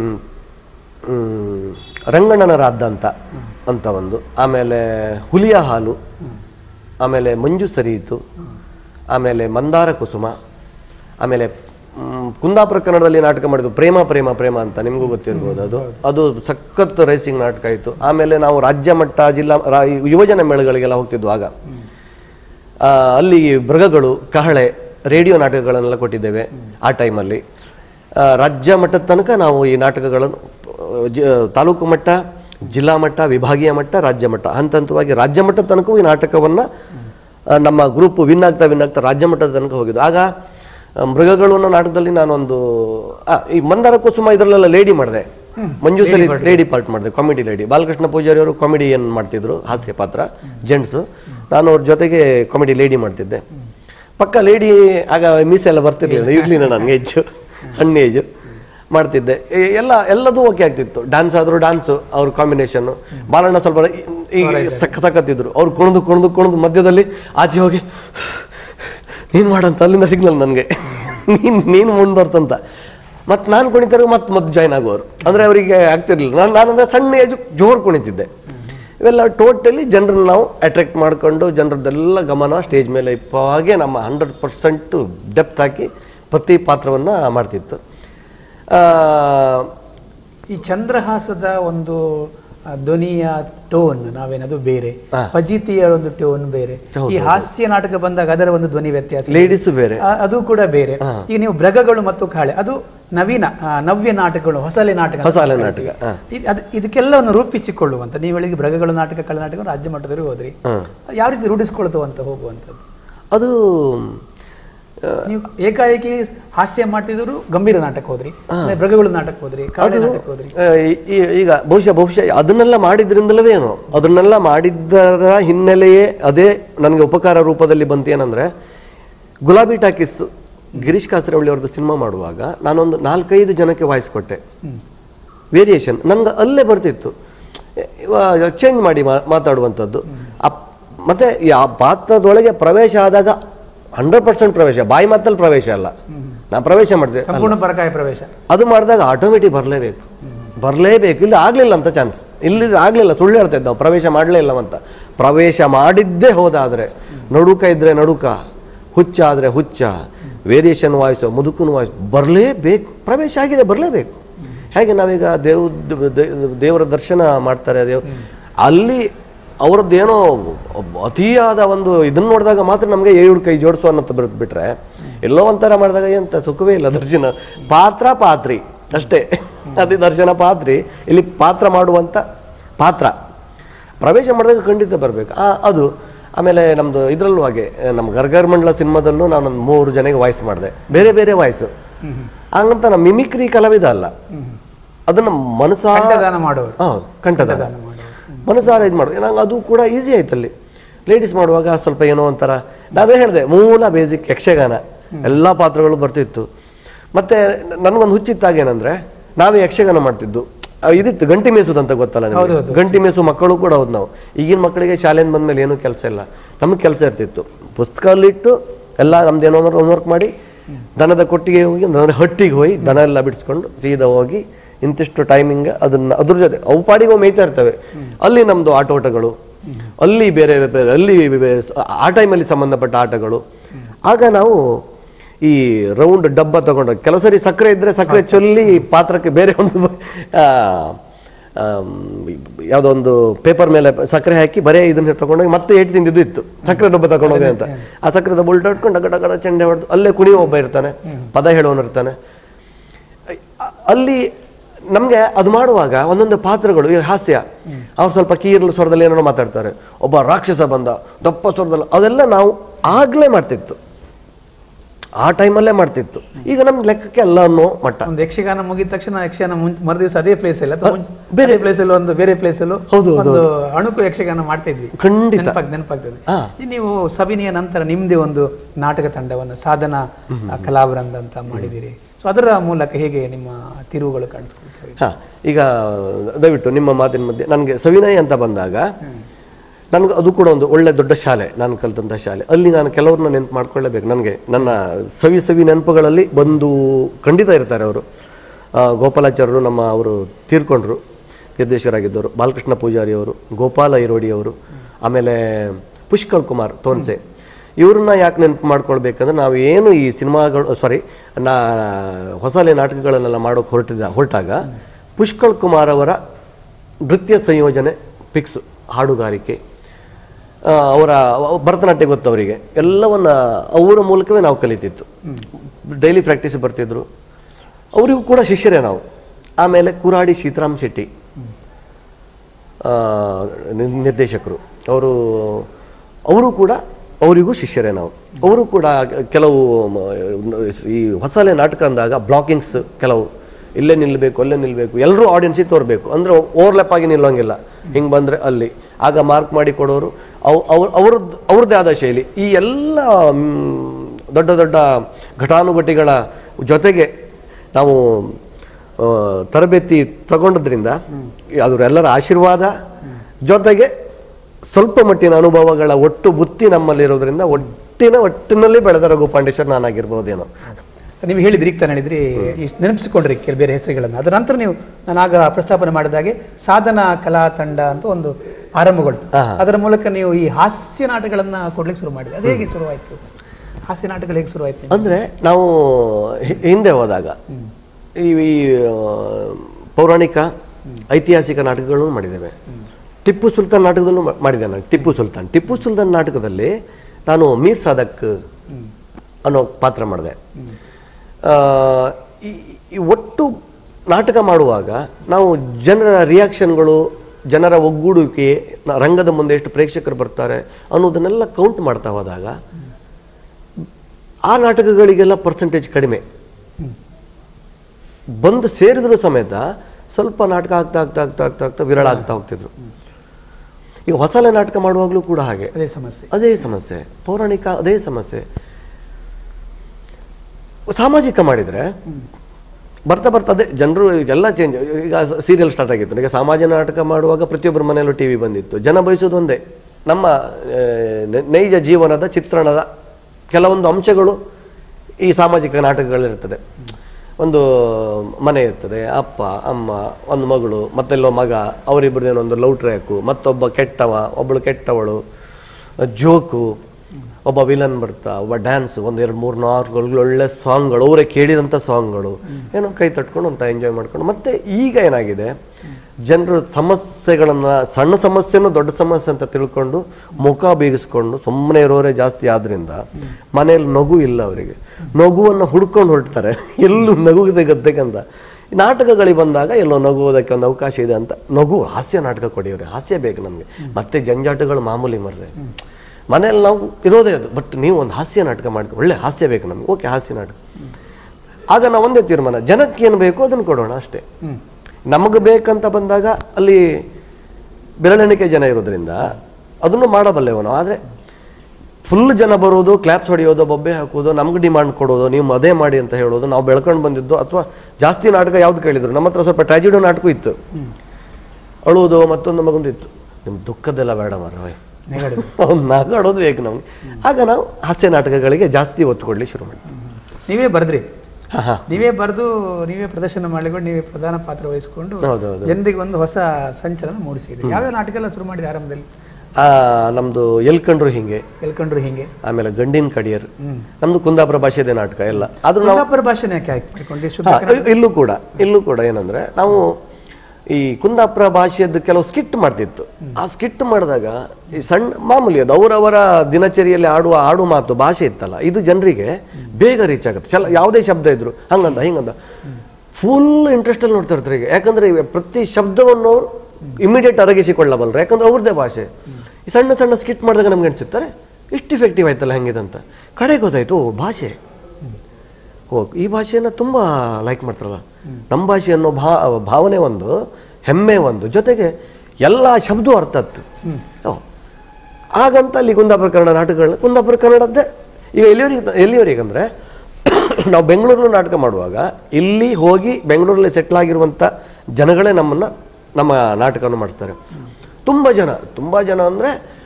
ಮ್, ರಂಗಣ್ಣನ ರಾದ್ದ ಅಂತ ಅಂತ ಒಂದು ಆಮೇಲೆ ಹುಲಿಯ ಹಾಲು ಆಮೇಲೆ ಮಂಜು ಸರಿಯಿತು ಆಮೇಲೆ ಮಂದಾರ ಕುಸುಮ ಆಮೇಲೆ ಮ್, ಕುಂದಾಪುರ ಕನ್ನಡದಲ್ಲಿ ನಾಟಕ ಮಾಡಿದ್ದು ಪ್ರೇಮ ಪ್ರೇಮ ಪ್ರೇಮ ಅಂತ ನಿಮಗೂ ಗೊತ್ತಿರ್ಬೋದು ಅದು ಅದು ಸಖತ್ ರೇಸಿಂಗ್ ನಾಟಕ ಆಯಿತು ಆಮೇಲೆ ನಾವು ರಾಜ್ಯ ಮಟ್ಟ ಜಿಲ್ಲಾ ರಾ- ಈ ಯುವಜನ ಮೇಳಗಳಿಗೆಲ್ಲ ಹೋಗ್ತಿದ್ವು ಆಗ ಆ, ಅಲ್ಲಿ ಮೃಗಗಳು ಕಹಳೆ ರೇಡಿಯೋ ನಾಟಕಗಳನ್ನೆಲ್ಲ ಕೊಟ್ಟಿದ್ದೇವೆ ಆ ಟೈಮಲ್ಲಿ ಆ, ರಾಜ್ಯ ಮಟ್ಟದ ತನಕ ನಾವು ಈ ನಾಟಕಗಳನ್ನು ಆ, ಜ- ತಾಲೂಕು ಮಟ್ಟ ಜಿಲ್ಲಾ ಮಟ್ಟ ವಿಭಾಗೀಯ ಮಟ್ಟ ರಾಜ್ಯ ಮಟ್ಟ ಹಂತ ಹಂತವಾಗಿ ರಾಜ್ಯ ಮಟ್ಟದ ತನಕವೂ ಈ ನಾಟಕವನ್ನು ನಮ್ಮ ಗ್ರೂಪ್ ವಿನ್ ಆಗ್ತಾ ವಿನ್ ಆಗ್ತಾ ರಾಜ್ಯ ಮಟ್ಟದ ತನಕ ಹೋಗಿದ್ದು ಆಗ ಆ, ಮೃಗಗಳು ಅನ್ನೋ ನಾಟಕದಲ್ಲಿ ನಾನೊಂದು ಆ, ಈ ಮಂದಾರ ಕುಸುಮ ಇದರಲ್ಲೆಲ್ಲ ಲೇಡಿ ಮಾಡಿದೆ ಮಂಜೂಸಲಿ ಲೇಡಿ ಪಾರ್ಟ್ ಮಾಡಿದೆ ಕಾಮಿಡಿ ಲೇಡಿ ಬಾಲಕೃಷ್ಣ ಪೂಜಾರಿ ಅವರು ಕಾಮಿಡಿ ಏನು ಮಾಡ್ತಿದ್ರು ಹಾಸ್ಯ ಪಾತ್ರ ಜೆಂಟ್ಸು ನಾನು ಅವ್ರ ಜೊತೆಗೆ ಕಾಮಿಡಿ ಲೇಡಿ ಮಾಡ್ತಿದ್ದೆ ಪಕ್ಕ ಲೇಡಿ ಆಗ ಮೀಸೆ ಎಲ್ಲ ಬರ್ತಿರ್ಲಿಲ್ಲ ಇರ್ಲಿಲ್ಲ ನನಗೆ ಹೆಚ್ಚು ಸಣ್ಣ ಏಜು ಮಾಡ್ತಿದ್ದೆ ಎ- ಎಲ್ಲ ಎಲ್ಲದೂ ಓಕೆ ಆಗ್ತಿತ್ತು ಡ್ಯಾನ್ಸ್ ಆದರೂ ಡ್ಯಾನ್ಸು ಅವ್ರ ಕಾಂಬಿನೇಷನ್ನು ಬಾಲಣ್ಣ ಸ್ವಲ್ಪ ಈ- ಈಗ ಸಕ್ಕ ಸಕ್ಕತ್ತಿದ್ರು ಅವ್ರು ಕುಣಿದು ಕುಣಿದು ಕುಣಿದು ಮಧ್ಯದಲ್ಲಿ ಆಚೆ ಹೋಗಿ ನೀನು ಮಾಡಂತ ಅಲ್ಲಿಂದ ಸಿಗ್ನಲ್ ನನಗೆ ನೀನು ನೀನು ಮುಂದುವರ್ಸಂತ ಮತ್ತು ನಾನು ಕುಣಿತಾರೆ ಮತ್ತೆ ಮತ್ತೆ ಜಾಯ್ನ್ ಆಗೋರು ಅಂದರೆ ಅವರಿಗೆ ಆಗ್ತಿರ್ಲಿಲ್ಲ ನಾನು ನಾನಂದ್ರೆ ಸಣ್ಣ ಏಜು ಜೋರು ಕುಣಿತಿದ್ದೆ ಇವೆಲ್ಲ ಟೋಟಲಿ ಜನರನ್ನ ನಾವು ಅಟ್ರಾಕ್ಟ್ ಮಾಡ್ಕೊಂಡು ಜನರದ್ದೆಲ್ಲ ಗಮನ ಸ್ಟೇಜ್ ಮೇಲೆ ಇಪ್ಪಾಗೆ ನಮ್ಮ ಹಂಡ್ರೆಡ್ ಪರ್ಸೆಂಟು ಡೆಪ್ತ್ ಹಾಕಿ ಪ್ರತಿ ಪಾತ್ರವನ್ನು ಮಾಡ್ತಿತ್ತು ಆ, ಈ ಚಂದ್ರಹಾಸದ ಒಂದು ಆ, ಧ್ವನಿಯ ಟೋನ್ ನಾವೇನದು ಬೇರೆ ಫಜಿತಿಯ ಒಂದು ಟೋನ್ ಬೇರೆ ಈ ಹಾಸ್ಯ ನಾಟಕ ಬಂದಾಗ ಅದರ ಒಂದು ಧ್ವನಿ ವ್ಯತ್ಯಾಸ ಲೇಡೀಸು ಬೇರೆ ಆ, ಅದು ಕೂಡ ಬೇರೆ ಈಗ ನೀವು ಮೃಗಗಳು ಮತ್ತು ಕಾಳೆ ಅದು ನವೀನ ಆ, ನವ್ಯ ನಾಟಕಗಳು ಹೊಸಲೆ ನಾಟಕ ಅಂತ ಹೊಸಲೆ ಕರಿತೀವಿ. ನಾಟಕ, ಹಾ. ಇದ್- ಅದು ಇದಕ್ಕೆಲ್ಲವನ್ನು ರೂಪಿಸಿಕೊಳ್ಳುವಂತ ನೀವು ಹೇಳಿದ ಮೃಗಗಳು ನಾಟಕ ಕಳೆ ನಾಟಕ ರಾಜ್ಯ ಮಟ್ಟದಲ್ಲಿ ಹೋದ್ರಿ ಯಾವ ರೀತಿ ರೂಢಿಸಿಕೊಳ್ತು ಅಂತ ಹೋಗುವಂಥದ್ದು ಅದು ನೀವು ಏಕಾಏಕಿ ಹಾಸ್ಯ ಮಾಡ್ತಿದ್ರು ಗಂಭೀರ ನಾಟಕ ಹೋದ್ರಿ ಆಮೇಲೆ ಮೃಗಗಳು ನಾಟಕ ಹೋದ್ರಿ ಕಾಳೆ ನಾಟಕ ಹೋದ್ರಿ ಆ, ಈ- ಈಗ ಬಹುಶಃ ಬಹುಶಃ ಅದನ್ನೆಲ್ಲ ಮಾಡಿದ್ರಿಂದಲವೇ ಏನೋ ಅದನ್ನೆಲ್ಲ ಮಾಡಿದ್ದರ ಹಿನ್ನೆಲೆಯೇ ಅದೇ ನನಗೆ ಉಪಕಾರ ರೂಪದಲ್ಲಿ ಬಂತು ಏನಂದ್ರೆ ಗುಲಾಬಿ ಟಾಕೀಸ್ ಗಿರೀಶ್ ಕಾಸರವಳ್ಳಿ ಅವ್ರದ್ದು ಸಿನಿಮಾ ಮಾಡುವಾಗ ನಾನೊಂದು ನಾಲ್ಕೈದು ಜನಕ್ಕೆ ವಾಯ್ಸ್ ಕೊಟ್ಟೆ ವೇರಿಯೇಷನ್ ನಂಗೆ ಅಲ್ಲೇ ಬರ್ತಿತ್ತು ಚೇಂಜ್ ಮಾಡಿ ಮಾ- ಮಾತಾಡುವಂಥದ್ದು ಅಪ್- ಮತ್ತೆ ಈ ಆ ಪಾತ್ರದೊಳಗೆ ಪ್ರವೇಶ ಆದಾಗ ಹಂಡ್ರೆಡ್ ಪರ್ಸೆಂಟ್ ಪ್ರವೇಶ ಬಾಯಿ ಮಾತಲ್ಲಿ ಪ್ರವೇಶ ಅಲ್ಲ ನಾನು ಪ್ರವೇಶ ಮಾಡಿದೆ ಸಂಪೂರ್ಣ ಪರಕಾಯ ಪ್ರವೇಶ ಅದು ಮಾಡಿದಾಗ ಆಟೋಮೆಟಿಕ್ ಬರಲೇಬೇಕು ಬರಲೇಬೇಕು ಇಲ್ಲಿ ಆಗಲಿಲ್ಲ ಅಂತ ಚಾನ್ಸ್ ಇಲ್ಲಿ ಆಗಲಿಲ್ಲ ಸುಳ್ಳು ಹೇಳ್ತಾ ಇದ್ದ ನಾವು ಪ್ರವೇಶ ಮಾಡಲೇ ಇಲ್ಲವಂತ ಪ್ರವೇಶ ಮಾಡಿದ್ದೇ ಹೋದಾದರೆ ನಡುಕ ಇದ್ರೆ ನಡುಕ ಹುಚ್ಚ ಆದರೆ ಹುಚ್ಚ ವೇರಿಯೇಷನ್ ವಾಯ್ಸು ಮುದುಕನ ವಾಯ್ಸ್ ಬರಲೇಬೇಕು ಪ್ರವೇಶ ಆಗಿದೆ ಬರಲೇಬೇಕು ಹೇಗೆ ನಾವೀಗ ದೇವ್ ದೇವರ ದರ್ಶನ ಮಾಡ್ತಾರೆ ದೇವ್ ಅಲ್ಲಿ ಅವರದ್ದೇನೋ ಅತಿಯಾದ ಒಂದು ಇದನ್ನ ನೋಡಿದಾಗ ಮಾತ್ರ ನಮಗೆ ಏಳು ಕೈ ಜೋಡಿಸು ಅನ್ನೋದು ಬರ್ ಬಿಟ್ರೆ ಎಲ್ಲೋ ಒಂಥರ ಮಾಡಿದಾಗ ಎಂತ ಸುಖವೇ ಇಲ್ಲ ದರ್ಶನ ಪಾತ್ರ ಪಾತ್ರಿ ಅಷ್ಟೇ ಅದೇ ದರ್ಶನ ಪಾತ್ರಿ ಇಲ್ಲಿ ಪಾತ್ರ ಮಾಡುವಂಥ ಪಾತ್ರ ಪ್ರವೇಶ ಮಾಡಿದಾಗ ಖಂಡಿತ ಬರಬೇಕು ಅದು ಆಮೇಲೆ ನಮ್ಮದು ಇದರಲ್ಲೂ ಹಾಗೆ ನಮ್ಮ ಗರ್ಗರ್ ಮಂಡಲ ಸಿನಿಮಾದಲ್ಲೂ ನಾನೊಂದು ಮೂರು ಜನಕ್ಕೆ ವಾಯ್ಸ್ ಮಾಡಿದೆ ಬೇರೆ ಬೇರೆ ವಾಯ್ಸು ಹಂಗಂತ ನಮ್ಮ ಮಿಮಿಕ್ರಿ ಕಲಾವಿದ ಅಲ್ಲ ಅದನ್ನ ಮನಸಾ ಕಂಠದಾನ ಮಾಡೋರು ಹೌದು ಕಂಠದಾನ ಮನಸಾರ ಇದು ಮಾಡೋದು ನಂಗೆ ಅದು ಕೂಡ ಈಸಿ ಆಯ್ತು ಅಲ್ಲಿ ಲೇಡೀಸ್ ಮಾಡುವಾಗ ಸ್ವಲ್ಪ ಏನೋ ಒಂಥರ ನಾವೇ ಹೇಳಿದೆ ಮೂಲ ಬೇಸಿಕ್ ಯಕ್ಷಗಾನ ಎಲ್ಲ ಪಾತ್ರಗಳು ಬರ್ತಿತ್ತು ಮತ್ತೆ ನನಗೊಂದು ಹುಚ್ಚಿತ್ತಾಗೇನಂದ್ರೆ ನಾವೇ ಯಕ್ಷಗಾನ ಮಾಡ್ತಿದ್ದು ಆ, ಇದಿತ್ತು ಗಂಟಿ ಮೇಸುದು ಅಂತ ಗೊತ್ತಲ್ಲ ನಿಮಗೆ ಗಂಟಿ ಮೇಸು ಮಕ್ಕಳು ಕೂಡ ಹೌದು ನಾವು ಈಗಿನ ಮಕ್ಕಳಿಗೆ ಶಾಲೆಯಿಂದ ಬಂದ್ಮೇಲೆ ಏನೂ ಕೆಲಸ ಇಲ್ಲ ನಮಗೆ ಕೆಲಸ ಇರ್ತಿತ್ತು ಪುಸ್ತಕಲ್ಲಿಟ್ಟು ಎಲ್ಲ ನಮ್ದೇನೋ ಹೋಮ್ವರ್ಕ್ ಮಾಡಿ ದನದ ಕೊಟ್ಟಿಗೆ ಹೋಗಿ ದನದ ಹಟ್ಟಿಗೆ ಹೋಗಿ ದನ ಎಲ್ಲ ಬಿಡಿಸ್ಕೊಂಡು ಸೀದಾ ಹೋಗಿ ಇಂತಿಷ್ಟು ಟೈಮಿಂಗ್ ಅದನ್ನ ಅದ್ರ ಜೊತೆ ಅವು ಪಾಡಿಗೆ ಅವು ಮೇಯ್ತಾ ಇರ್ತವೆ ಅಲ್ಲಿ ನಮ್ಮದು ಆಟೋಟಗಳು ಅಲ್ಲಿ ಬೇರೆ ಬೇರೆ ಅಲ್ಲಿ ಬೇರೆ ಸ- ಆ ಟೈಮಲ್ಲಿ ಸಂಬಂಧಪಟ್ಟ ಆಟಗಳು ಆಗ ನಾವು ಈ ರೌಂಡ್ ಡಬ್ಬ ತಗೊಂಡು ಕೆಲವು ಸರಿ ಸಕ್ಕರೆ ಇದ್ರೆ ಸಕ್ಕರೆ ಚೊಲ್ಲಿ ಪಾತ್ರಕ್ಕೆ ಬೇರೆ ಒಂದು ಆ, ಆಮ್, ಯಾವುದೋ ಒಂದು ಪೇಪರ್ ಮೇಲೆ ಸಕ್ಕರೆ ಹಾಕಿ ಬರೇ ಇದನ್ನ ತಗೊಂಡೋಗಿ ಮತ್ತೆ ಏಟ್ ತಿಂದಿದ್ದು ಇತ್ತು ಸಕ್ಕರೆ ಡಬ್ಬ ತಗೊಂಡೋಗಿ ಅಂತ ಆ ಸಕ್ಕರೆ ಡಬ್ಬ ಉಲ್ಟಾಡ್ಕೊಂಡು ಡಗ ಡಗಡ ಚೆಂಡೆ ಹೊಡೆದು ಅಲ್ಲೇ ಕುಣಿಯೋ ಒಬ್ಬ ಇರ್ತಾನೆ ಪದ ಹೇಳೋನು ಇರ್ತಾನೆ ಅ- ಅಲ್ಲಿ ನಮಗೆ ಅದು ಮಾಡುವಾಗ ಒಂದೊಂದು ಪಾತ್ರಗಳು ಈ ಹಾಸ್ಯ ಅವ್ರು ಸ್ವಲ್ಪ ಕೀರ್ಲು ಸ್ವರದಲ್ಲಿ ಏನೋ ಮಾತಾಡ್ತಾರೆ ಒಬ್ಬ ರಾಕ್ಷಸ ಬಂದ ದಪ್ಪ ಸ್ವರದಲ್ಲಿ ಅದೆಲ್ಲ ನಾವು ಆಗಲೇ ಮಾಡ್ತಿತ್ತು ಆ ಟೈಮಲ್ಲೇ ಮಾಡ್ತಿತ್ತು ಈಗ ನಮ್ಗೆ ಲೆಕ್ಕಕ್ಕೆ ಎಲ್ಲ ಅನ್ನೋ ಮಟ್ಟ ಒಂದು ಯಕ್ಷಗಾನ ಮುಗಿದ ತಕ್ಷಣ ಯಕ್ಷಗಾನ ಮುಂಚೆ ಮರುದಿವಸ ಅದೇ ಪ್ಲೇಸ್ ಅಲ್ಲ ಅಥವಾ ಮುಂಚೆ ಬೇರೆ- ಬೇರೆ ಪ್ಲೇಸ್ ಅಲ್ಲಿ ಒಂದು ಬೇರೆ ಪ್ಲೇಸ್ ಅಲ್ಲೂ ಹೌದು, ಹೌದು, ಒಂದು ಅಣುಕು ಯಕ್ಷಗಾನ ಮಾಡ್ತಾ ಇದ್ವಿ ಖಂಡಿತ. ನೆನಪಾಗ್ ನೆನಪಾಗ್ತದೆ ಹಾ. ಈ ನೀವು ಸವಿನಿಯ ನಂತರ ನಿಮ್ದೇ ಒಂದು ನಾಟಕ ತಂಡವನ್ನು ಸಾಧನ ಆ, ಕಲಾವೃಂದ ಅಂತ ಮಾಡಿದ್ದೀರಿ ಸೊ ಅದರ ಮೂಲಕ ಹೇಗೆ ನಿಮ್ಮ ತಿರುವುಗಳು ಕಾಣಿಸ್ಕೊಳ್ತವೆ ಹಾ ಈಗ ದಯವಿಟ್ಟು ನಿಮ್ಮ ಮಾತಿನ ಮಧ್ಯೆ ನನಗೆ ಸವಿನಯ ಅಂತ ಬಂದಾಗ ನನಗೆ ಅದು ಕೂಡ ಒಂದು ಒಳ್ಳೆ ದೊಡ್ಡ ಶಾಲೆ ನಾನು ಕಲಿತಂಥ ಶಾಲೆ ಅಲ್ಲಿ ನಾನು ಕೆಲವ್ರನ್ನ ನೆನಪು ಮಾಡ್ಕೊಳ್ಳೇಬೇಕು ನನಗೆ ನನ್ನ ಸವಿ ಸವಿ ನೆನಪುಗಳಲ್ಲಿ ಬಂದು ಖಂಡಿತ ಇರ್ತಾರೆ ಅವರು ಗೋಪಾಲಾಚಾರ್ಯರು ನಮ್ಮ ಅವರು ತೀರ್ಕೊಂಡ್ರು ನಿರ್ದೇಶಕರಾಗಿದ್ದವರು ಬಾಲಕೃಷ್ಣ ಪೂಜಾರಿ ಅವರು ಗೋಪಾಲ ಐರೋಡಿ ಅವರು ಆಮೇಲೆ ಪುಷ್ಕಳ್ ಕುಮಾರ್ ತೋನ್ಸೆ ಇವ್ರನ್ನ ಯಾಕೆ ನೆನಪು ಮಾಡ್ಕೊಳ್ಬೇಕಂದ್ರೆ ನಾವು ಏನು ಈ ಸಿನಿಮಾಗಳು ಸಾರಿ ನಾ ಹೊಸಲೆ ನಾಟಕಗಳನ್ನೆಲ್ಲ ಮಾಡೋಕೆ ಹೊರಟಿದ ಹೊರಟಾಗ ಪುಷ್ಕಳ್ ಕುಮಾರ್ ಅವರ ನೃತ್ಯ ಸಂಯೋಜನೆ ಫಿಕ್ಸ್ ಹಾಡುಗಾರಿಕೆ ಆ, ಅವರ ಅವ- ಭರತನಾಟ್ಯ ಗೊತ್ತು ಅವರಿಗೆ ಎಲ್ಲವನ್ನ ಅವರ ಮೂಲಕವೇ ನಾವು ಕಲಿತಿತ್ತು ಡೈಲಿ ಪ್ರಾಕ್ಟೀಸ್ ಬರ್ತಿದ್ರು ಅವರಿಗೂ ಕೂಡ ಶಿಷ್ಯರೇ ನಾವು ಆಮೇಲೆ ಕುರಾಡಿ ಸೀತಾರಾಮ್ ಶೆಟ್ಟಿ ಆ, ನಿ- ನಿರ್ದೇಶಕರು ಅವರು ಅವರು ಕೂಡ ಅವರಿಗೂ ಶಿಷ್ಯರೇ ನಾವು ಅವರು ಕೂಡ ಕೆಲವು ಮ, ಈ ಹೊಸಲೆ ನಾಟಕ ಅಂದಾಗ ಬ್ಲಾಕಿಂಗ್ಸ್ ಕೆಲವು ಇಲ್ಲೇ ನಿಲ್ಲಬೇಕು ಅಲ್ಲೇ ನಿಲ್ಲಬೇಕು ಎಲ್ಲರೂ ಆಡಿಯನ್ಸಿಗೆ ತೋರಬೇಕು ಅಂದರೆ ಓವರ್ಲ್ಯಾಪ್ ಆಗಿ ನಿಲ್ಲೋಂಗಿಲ್ಲ ಹಿಂಗೆ ಬಂದರೆ ಅಲ್ಲಿ ಆಗ ಮಾರ್ಕ್ ಮಾಡಿ ಕೊಡೋರು ಅವ್ ಅವ್ರ ಅವ್ರದ್ದು ಅವ್ರದ್ದೇ ಆದ ಶೈಲಿ ಈ ಎಲ್ಲ ಮ್, ದೊಡ್ಡ ದೊಡ್ಡ ಘಟಾನುಘಟಿಗಳ ಜೊತೆಗೆ ನಾವು ಆ, ತರಬೇತಿ ತಗೊಂಡದ್ರಿಂದ ಅವರೆಲ್ಲರ ಆಶೀರ್ವಾದ ಜೊತೆಗೆ ಸ್ವಲ್ಪ ಮಟ್ಟಿನ ಅನುಭವಗಳ ಒಟ್ಟು ಬುತ್ತಿ ನಮ್ಮಲ್ಲಿರೋದ್ರಿಂದ ಒಟ್ಟಿನ ಒಟ್ಟಿನಲ್ಲಿ ಬೆಳೆದ ರಘು ಪಾಂಡೇಶ್ವರ್ ನಾನಾಗಿರ್ಬೋದೇನೋ ನೀವು ಹೇಳಿದ್ರಿ ಈಗ ತಾನು ಹೇಳಿದ್ರಿ ಇಷ್ಟು ನೆನಪಿಸಿಕೊಂಡ್ರಿ ಕೆಲ ಬೇರೆ ಹೆಸರುಗಳನ್ನು ಅದರ ನಂತರ ನೀವು ನಾನಾಗ ಪ್ರಸ್ತಾಪನೆ ಮಾಡಿದಾಗೆ ಸಾಧನಾ ಕಲಾ ತಂಡ ಅಂತ ಒಂದು ಆರಂಭಗೊಳ್ತು ಅದರ ಮೂಲಕ ನೀವು ಈ ಹಾಸ್ಯ ನಾಟಕಗಳನ್ನ ಕೊಡ್ಲಿಕ್ಕೆ ಶುರು ಮಾಡಿದ್ರಿ ಅದು ಹೇಗೆ ಶುರುವಾಯಿತು ಹಾಸ್ಯ ನಾಟಕಗಳು ಹೇಗೆ ಶುರುವಾಯಿತು ಅಂದರೆ ನಾವು ಹಿ- ಹಿಂದೆ ಹೋದಾಗ ಈ ಈ, ಆ, ಪೌರಾಣಿಕ ಐತಿಹಾಸಿಕ ನಾಟಕಗಳನ್ನು ಮಾಡಿದ್ದೇವೆ ಟಿಪ್ಪು ಸುಲ್ತಾನ್ ನಾಟಕದಲ್ಲೂ ಮಾ- ಮಾಡಿದೆ ನಾನು ಟಿಪ್ಪು ಸುಲ್ತಾನ್ ಟಿಪ್ಪು ಸುಲ್ತಾನ್ ನಾಟಕದಲ್ಲಿ ನಾನು ಮೀರ್ ಸಾದಕ್ ಅನ್ನೋ ಪಾತ್ರ ಮಾಡಿದೆ ಆ, ಈ- ಈ ಒಟ್ಟು ನಾಟಕ ಮಾಡುವಾಗ ನಾವು ಜನರ ರಿಯಾಕ್ಷನ್ಗಳು ಜನರ ಒಗ್ಗೂಡುವಿಕೆ ನ- ರಂಗದ ಮುಂದೆ ಎಷ್ಟು ಪ್ರೇಕ್ಷಕರು ಬರ್ತಾರೆ ಅನ್ನೋದನ್ನೆಲ್ಲ ಕೌಂಟ್ ಮಾಡ್ತಾ ಹೋದಾಗ ಆ ನಾಟಕಗಳಿಗೆಲ್ಲ ಪರ್ಸೆಂಟೇಜ್ ಕಡಿಮೆ ಬಂದು ಸೇರಿದ್ರು ಸಮೇತ ಸ್ವಲ್ಪ ನಾಟಕ ಆಗ್ತಾ ಆಗ್ತಾ ಆಗ್ತಾ ಆಗ್ತಾ ಆಗ್ತಾ ವಿರಳ ಆಗ್ತಾ ಹೋಗ್ತಿದ್ರು ಈಗ ಹೊಸಲೆ ನಾಟಕ ಮಾಡುವಾಗಲೂ ಕೂಡ ಹಾಗೆ ಅದೇ ಸಮಸ್ಯೆ ಅದೇ ಸಮಸ್ಯೆ ಪೌರಾಣಿಕ ಅದೇ ಸಮಸ್ಯೆ ಸಾಮಾಜಿಕ ಮಾಡಿದರೆ ಬರ್ತಾ ಬರ್ತಾ ಅದೇ ಜನರು ಎಲ್ಲ ಚೇಂಜ್ ಈಗ ಸೀರಿಯಲ್ ಸ್ಟಾರ್ಟ್ ಆಗಿತ್ತು ಈಗ ಸಾಮಾಜಿಕ ನಾಟಕ ಮಾಡುವಾಗ ಪ್ರತಿಯೊಬ್ಬರ ಮನೆಯಲ್ಲೂ ಟಿ ವಿ ಬಂದಿತ್ತು ಜನ ಬಯಸೋದು ಒಂದೇ ನಮ್ಮ ಆ, ನ- ನೈಜ ಜೀವನದ ಚಿತ್ರಣದ ಕೆಲವೊಂದು ಅಂಶಗಳು ಈ ಸಾಮಾಜಿಕ ನಾಟಕಗಳಿರ್ತದೆ ಒಂದು ಮನೆ ಇರ್ತದೆ ಅಪ್ಪ ಅಮ್ಮ ಒಂದು ಮಗಳು ಮತ್ತೆಲ್ಲೋ ಮಗ ಅವರಿಬ್ಬರದೇನೋ ಒಂದು ಲವ್ ಟ್ರ್ಯಾಕು ಮತ್ತೊಬ್ಬ ಕೆಟ್ಟವ ಒಬ್ಬಳು ಕೆಟ್ಟವಳು ಜೋಕು ಒಬ್ಬ ವಿಲನ್ ಬರ್ತಾ ಒಬ್ಬ ಡ್ಯಾನ್ಸ್ ಒಂದು ಎರಡು ಮೂರು ನಾಲ್ಕು ಒಳ್ಳೆ ಸಾಂಗ್ಗಳು ಅವರೇ ಕೇಳಿದಂಥ ಸಾಂಗ್ಗಳು ಏನೋ ಕೈ ತಟ್ಕೊಂಡು ಅಂತ ಎಂಜಾಯ್ ಮಾಡ್ಕೊಂಡು ಮತ್ತೆ ಈಗ ಏನಾಗಿದೆ ಜನರು ಸಮಸ್ಯೆಗಳನ್ನು ಸಣ್ಣ ಸಮಸ್ಯೆನೂ ದೊಡ್ಡ ಸಮಸ್ಯೆ ಅಂತ ತಿಳ್ಕೊಂಡು ಮುಖ ಬೀಗಿಸ್ಕೊಂಡು ಸುಮ್ಮನೆ ಇರೋರೇ ಜಾಸ್ತಿ ಆದ್ರಿಂದ ಮನೆಯಲ್ಲಿ ನಗು ಇಲ್ಲ ಅವರಿಗೆ ನಗುವನ್ನು ಹುಡ್ಕೊಂಡು ಹೊರಡ್ತಾರೆ ಎಲ್ಲೂ ನಗು ಸಿಗತ್ತಕ್ಕಂತ ನಾಟಕಗಳಿಗೆ ಬಂದಾಗ ಎಲ್ಲೋ ನಗುವುದಕ್ಕೆ ಒಂದು ಅವಕಾಶ ಇದೆ ಅಂತ ನಗು ಹಾಸ್ಯ ನಾಟಕ ಕೊಡಿಯವ್ರೆ ಹಾಸ್ಯ ಬೇಕು ನಮಗೆ ಮತ್ತೆ ಜಂಜಾಟಗಳು ಮಾಮೂಲಿ ಮರ್ರೆ ಮನೆಯಲ್ಲಿ ನಾವು ಇರೋದೇ ಅದು ಬಟ್ ನೀವು ಒಂದು ಹಾಸ್ಯ ನಾಟಕ ಮಾಡ್ಕೊ ಒಳ್ಳೆ ಹಾಸ್ಯ ಬೇಕು ನಮಗೆ ಓಕೆ ಹಾಸ್ಯ ನಾಟಕ ಆಗ ನಾವು ಒಂದೇ ತೀರ್ಮಾನ ಜನಕ್ಕೆ ಏನು ಬೇಕೋ ಅದನ್ನು ಕೊಡೋಣ ಅಷ್ಟೇ ನಮಗೆ ಬೇಕಂತ ಬಂದಾಗ ಅಲ್ಲಿ ಬೆರಳೆಣಿಕೆ ಜನ ಇರೋದ್ರಿಂದ ಅದನ್ನು ಮಾಡಬಲ್ಲೆವು ನಾವು ಆದರೆ ಫುಲ್ ಜನ ಬರೋದು ಕ್ಲಾಪ್ಸ್ ಹೊಡೆಯೋದು ಬೊಬ್ಬೆ ಹಾಕೋದು ನಮ್ಗೆ ಡಿಮಾಂಡ್ ಕೊಡೋದು ನೀವು ಅದೇ ಮಾಡಿ ಅಂತ ಹೇಳೋದು ನಾವು ಬೆಳ್ಕೊಂಡು ಬಂದಿದ್ದು ಅಥವಾ ಜಾಸ್ತಿ ನಾಟಕ ಯಾವ್ದು ಕೇಳಿದ್ರು ನಮ್ಮ ಹತ್ರ ಸ್ವಲ್ಪ ಟ್ರಾಜಿಡಿ ನಾಟಕ ಇತ್ತು ಅಳುವುದು ಮತ್ತೊಂದು ಮಗೊಂದು ಇತ್ತು ನಿಮ್ಮ ದುಃಖದೆಲ್ಲ ಬೇಡ ಮಾರವೇ ನೆಗಡಿ ಅವ್ನು ನಗಾಡೋದು ಬೇಕು ನಮ್ಗೆ ಆಗ ನಾವು ಹಾಸ್ಯ ನಾಟಕಗಳಿಗೆ ಜಾಸ್ತಿ ಒತ್ತು ಕೊಡ್ಲಿ ಶುರು ಮಾಡಿದ್ವಿ ನೀವೇ ಬರೆದ್ರಿ ಹಾ ಹಾ ನೀವೇ ಬರೆದು ನೀವೇ ಪ್ರದರ್ಶನ ಮಾಡಿಕೊಂಡು ನೀವೇ ಪ್ರಧಾನ ಪಾತ್ರ ವಹಿಸಿಕೊಂಡು ಹೌದು, ಹೌದು. ಜನರಿಗೆ ಒಂದು ಹೊಸ ಸಂಚಲನ ಮೂಡಿಸಿದ್ರಿ ಯಾವ್ಯಾವ ನಾಟಕ ಎಲ್ಲ ಶುರು ಮಾಡಿದ್ರಿ ಆರಂಭದಲ್ಲಿ ಆ, ನಮ್ದು ಎಲ್ಕಂಡ್ರು ಹಿಂಗೆ ಎಲ್ಕೊಂಡ್ರು ಹಿಂಗೆ ಆಮೇಲೆ ಗಂಡಿನ ಕಡಿಯರ್ ನಮ್ದು ಕುಂದಾಪುರ ಭಾಷೆದೇ ನಾಟಕ ಎಲ್ಲ ಆದ್ರೂ ನಾವು ಕುಂದಾಪುರ ಭಾಷೆನ ಯಾಕೆ ಆಯ್ಕೆ ಮಾಡ್ಕೊಂಡ್ರಿ ಶುದ್ಧ ಹಾ, ಇ- ಇಲ್ಲೂ ಕೂಡ ಇಲ್ಲೂ ಕೂಡ ಏನಂದ್ರೆ ನಾವು ಈ ಕುಂದಾಪುರ ಭಾಷೆಯದ್ದು ಕೆಲವು ಸ್ಕಿಟ್ ಮಾಡ್ತಿತ್ತು ಆ ಸ್ಕಿಟ್ ಮಾಡಿದಾಗ ಈ ಸಣ್ಣ ಮಾಮೂಲಿ ಅದು ಅವರವರ ದಿನಚರಿಯಲ್ಲಿ ಆಡುವ ಆಡು ಮಾತು ಭಾಷೆ ಇತ್ತಲ್ಲ ಇದು ಜನರಿಗೆ ಬೇಗ ರೀಚ್ ಆಗುತ್ತೆ ಚಲ ಯಾವುದೇ ಶಬ್ದ ಇದ್ರು ಹಂಗಂದ ಹಿಂಗಂದ ಫುಲ್ ಇಂಟ್ರೆಸ್ಟಲ್ಲಿ ನೋಡ್ತಾ ಇರ್ತಾರೆ ಈಗ ಯಾಕಂದ್ರೆ ಇವ ಪ್ರತಿ ಶಬ್ದವನ್ನು ಅವರು ಇಮಿಡಿಯೇಟ್ ಅರಗಿಸಿಕೊಳ್ಳಬಲ್ಲರು ಯಾಕಂದ್ರೆ ಅವ್ರದ್ದೇ ಭಾಷೆ ಈ ಸಣ್ಣ ಸಣ್ಣ ಸ್ಕಿಟ್ ಮಾಡಿದಾಗ ನಮ್ಗೆ ಅನ್ಸುತ್ತಾರೆ ಇಷ್ಟು ಇಫೆಕ್ಟಿವ್ ಆಯ್ತಲ್ಲ ಹೆಂಗಿದಂತ ಕಡೆ ಗೊತ್ತಾಯ್ತು ಓ ಭಾಷೆ ಓ ಈ ಭಾಷೆಯನ್ನು ತುಂಬ ಲೈಕ್ ಮಾಡ್ತಾರಲ್ಲ ನಮ್ಮ ಭಾಷೆ ಅನ್ನೋ ಭಾ ಭಾವನೆ ಒಂದು ಹೆಮ್ಮೆ ಒಂದು ಜೊತೆಗೆ ಎಲ್ಲ ಶಬ್ದವೂ ಅರ್ಥ ಆಗ್ತದೆ ಓ ಹಾಗಂತ ಅಲ್ಲಿ ಕುಂದಾಪುರ ಕನ್ನಡ ನಾಟಕಗಳನ್ನ ಕುಂದಾಪುರ ಕನ್ನಡದ್ದೇ ಈಗ ಎಲ್ಲಿವರೆಗೆ ಎಲ್ಲಿವರೆಗೆ ಅಂದರೆ ನಾವು ಬೆಂಗಳೂರಲ್ಲಿ ನಾಟಕ ಮಾಡುವಾಗ ಇಲ್ಲಿ ಹೋಗಿ ಬೆಂಗಳೂರಲ್ಲಿ ಸೆಟ್ಲ್ ಆಗಿರುವಂಥ ಜನಗಳೇ ನಮ್ಮನ್ನು ನಮ್ಮ ನಾಟಕವನ್ನು ಮಾಡಿಸ್ತಾರೆ ತುಂಬ ಜನ ತುಂಬ ಜನ ಅಂದರೆ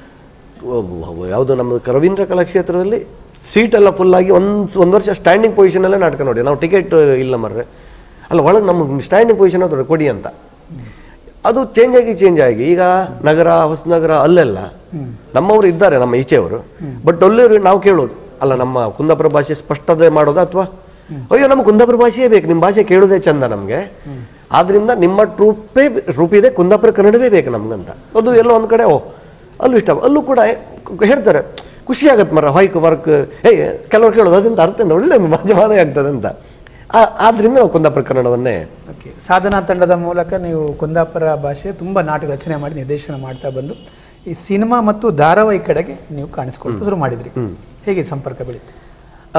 ಯಾವುದು ನಮ್ಮ ರವೀಂದ್ರ ಕಲಾಕ್ಷೇತ್ರದಲ್ಲಿ ಸೀಟೆಲ್ಲ ಫುಲ್ಲಾಗಿ ಒಂದು ಒಂದು ವರ್ಷ ಸ್ಟ್ಯಾಂಡಿಂಗ್ ಪೊಸಿಷನಲ್ಲೇ ನಾಟಕ ನೋಡಿ ನಾವು ಟಿಕೆಟ್ ಇಲ್ಲ ಮರ್ರೆ ಅಲ್ಲ ಒಳಗೆ ನಮಗೆ ಸ್ಟ್ಯಾಂಡಿಂಗ್ ಪೊಸಿಷನ್ ಅದು ಕೊಡಿ ಅಂತ ಅದು ಚೇಂಜ್ ಆಗಿ ಚೇಂಜ್ ಆಗಿ ಈಗ ನಗರ ಹೊಸನಗರ ಅಲ್ಲೆಲ್ಲ ನಮ್ಮವರು ಇದ್ದಾರೆ ನಮ್ಮ ಈಚೆಯವರು ಬಟ್ ಅಲ್ಲಿಯವರು ನಾವು ಕೇಳೋದು ಅಲ್ಲ ನಮ್ಮ ಕುಂದಾಪುರ ಭಾಷೆ ಸ್ಪಷ್ಟತೆ ಮಾಡೋದಾ ಅಥವಾ ಅಯ್ಯೋ ನಮ್ಮ ಕುಂದಾಪುರ ಭಾಷೆಯೇ ಬೇಕು ನಿಮ್ಮ ಭಾಷೆ ಕೇಳೋದೇ ಚಂದ ನಮಗೆ ಆದ್ರಿಂದ ನಿಮ್ಮ ಟ್ರೂಪೇ ರೂಪಿದೆ ಕುಂದಾಪುರ ಕನ್ನಡವೇ ಬೇಕು ನಮ್ಗಂತ ಅದು ಎಲ್ಲೋ ಒಂದ್ ಕಡೆ ಓ ಅಲ್ಲೂ ಇಷ್ಟ ಅಲ್ಲೂ ಕೂಡ ಹೇಳ್ತಾರೆ ಖುಷಿ ಆಗತ್ತೆ ಮರ ಹೊಯ್ಕ್ ವರ್ಕ್ ಹೇ ಕೆಲವ್ರು ಕೇಳೋದು ಅದರಿಂದ ಅರ್ಥ ಇಲ್ಲ, ಒಳ್ಳೆ ಮಾಧ್ಯಮ ಆಗ್ತದೆ ಅಂತ ಆ- ಆದ್ರಿಂದ ನಾವು ಕುಂದಾಪುರ ಕನ್ನಡವನ್ನೇ ಓಕೆ ಸಾಧನಾ ತಂಡದ ಮೂಲಕ ನೀವು ಕುಂದಾಪುರ ಭಾಷೆ ತುಂಬ ನಾಟಕ ರಚನೆ ಮಾಡಿ ನಿರ್ದೇಶನ ಮಾಡ್ತಾ ಬಂದು ಈ ಸಿನಿಮಾ ಮತ್ತು ಧಾರಾವಾಹಿ ಕಡೆಗೆ ನೀವು ಕಾಣಿಸ್ಕೊಳ್ತಾ ಶುರು ಮಾಡಿದ್ರಿ ಹೇಗೆ ಸಂಪರ್ಕ ಬೆಳೀತು ಆ,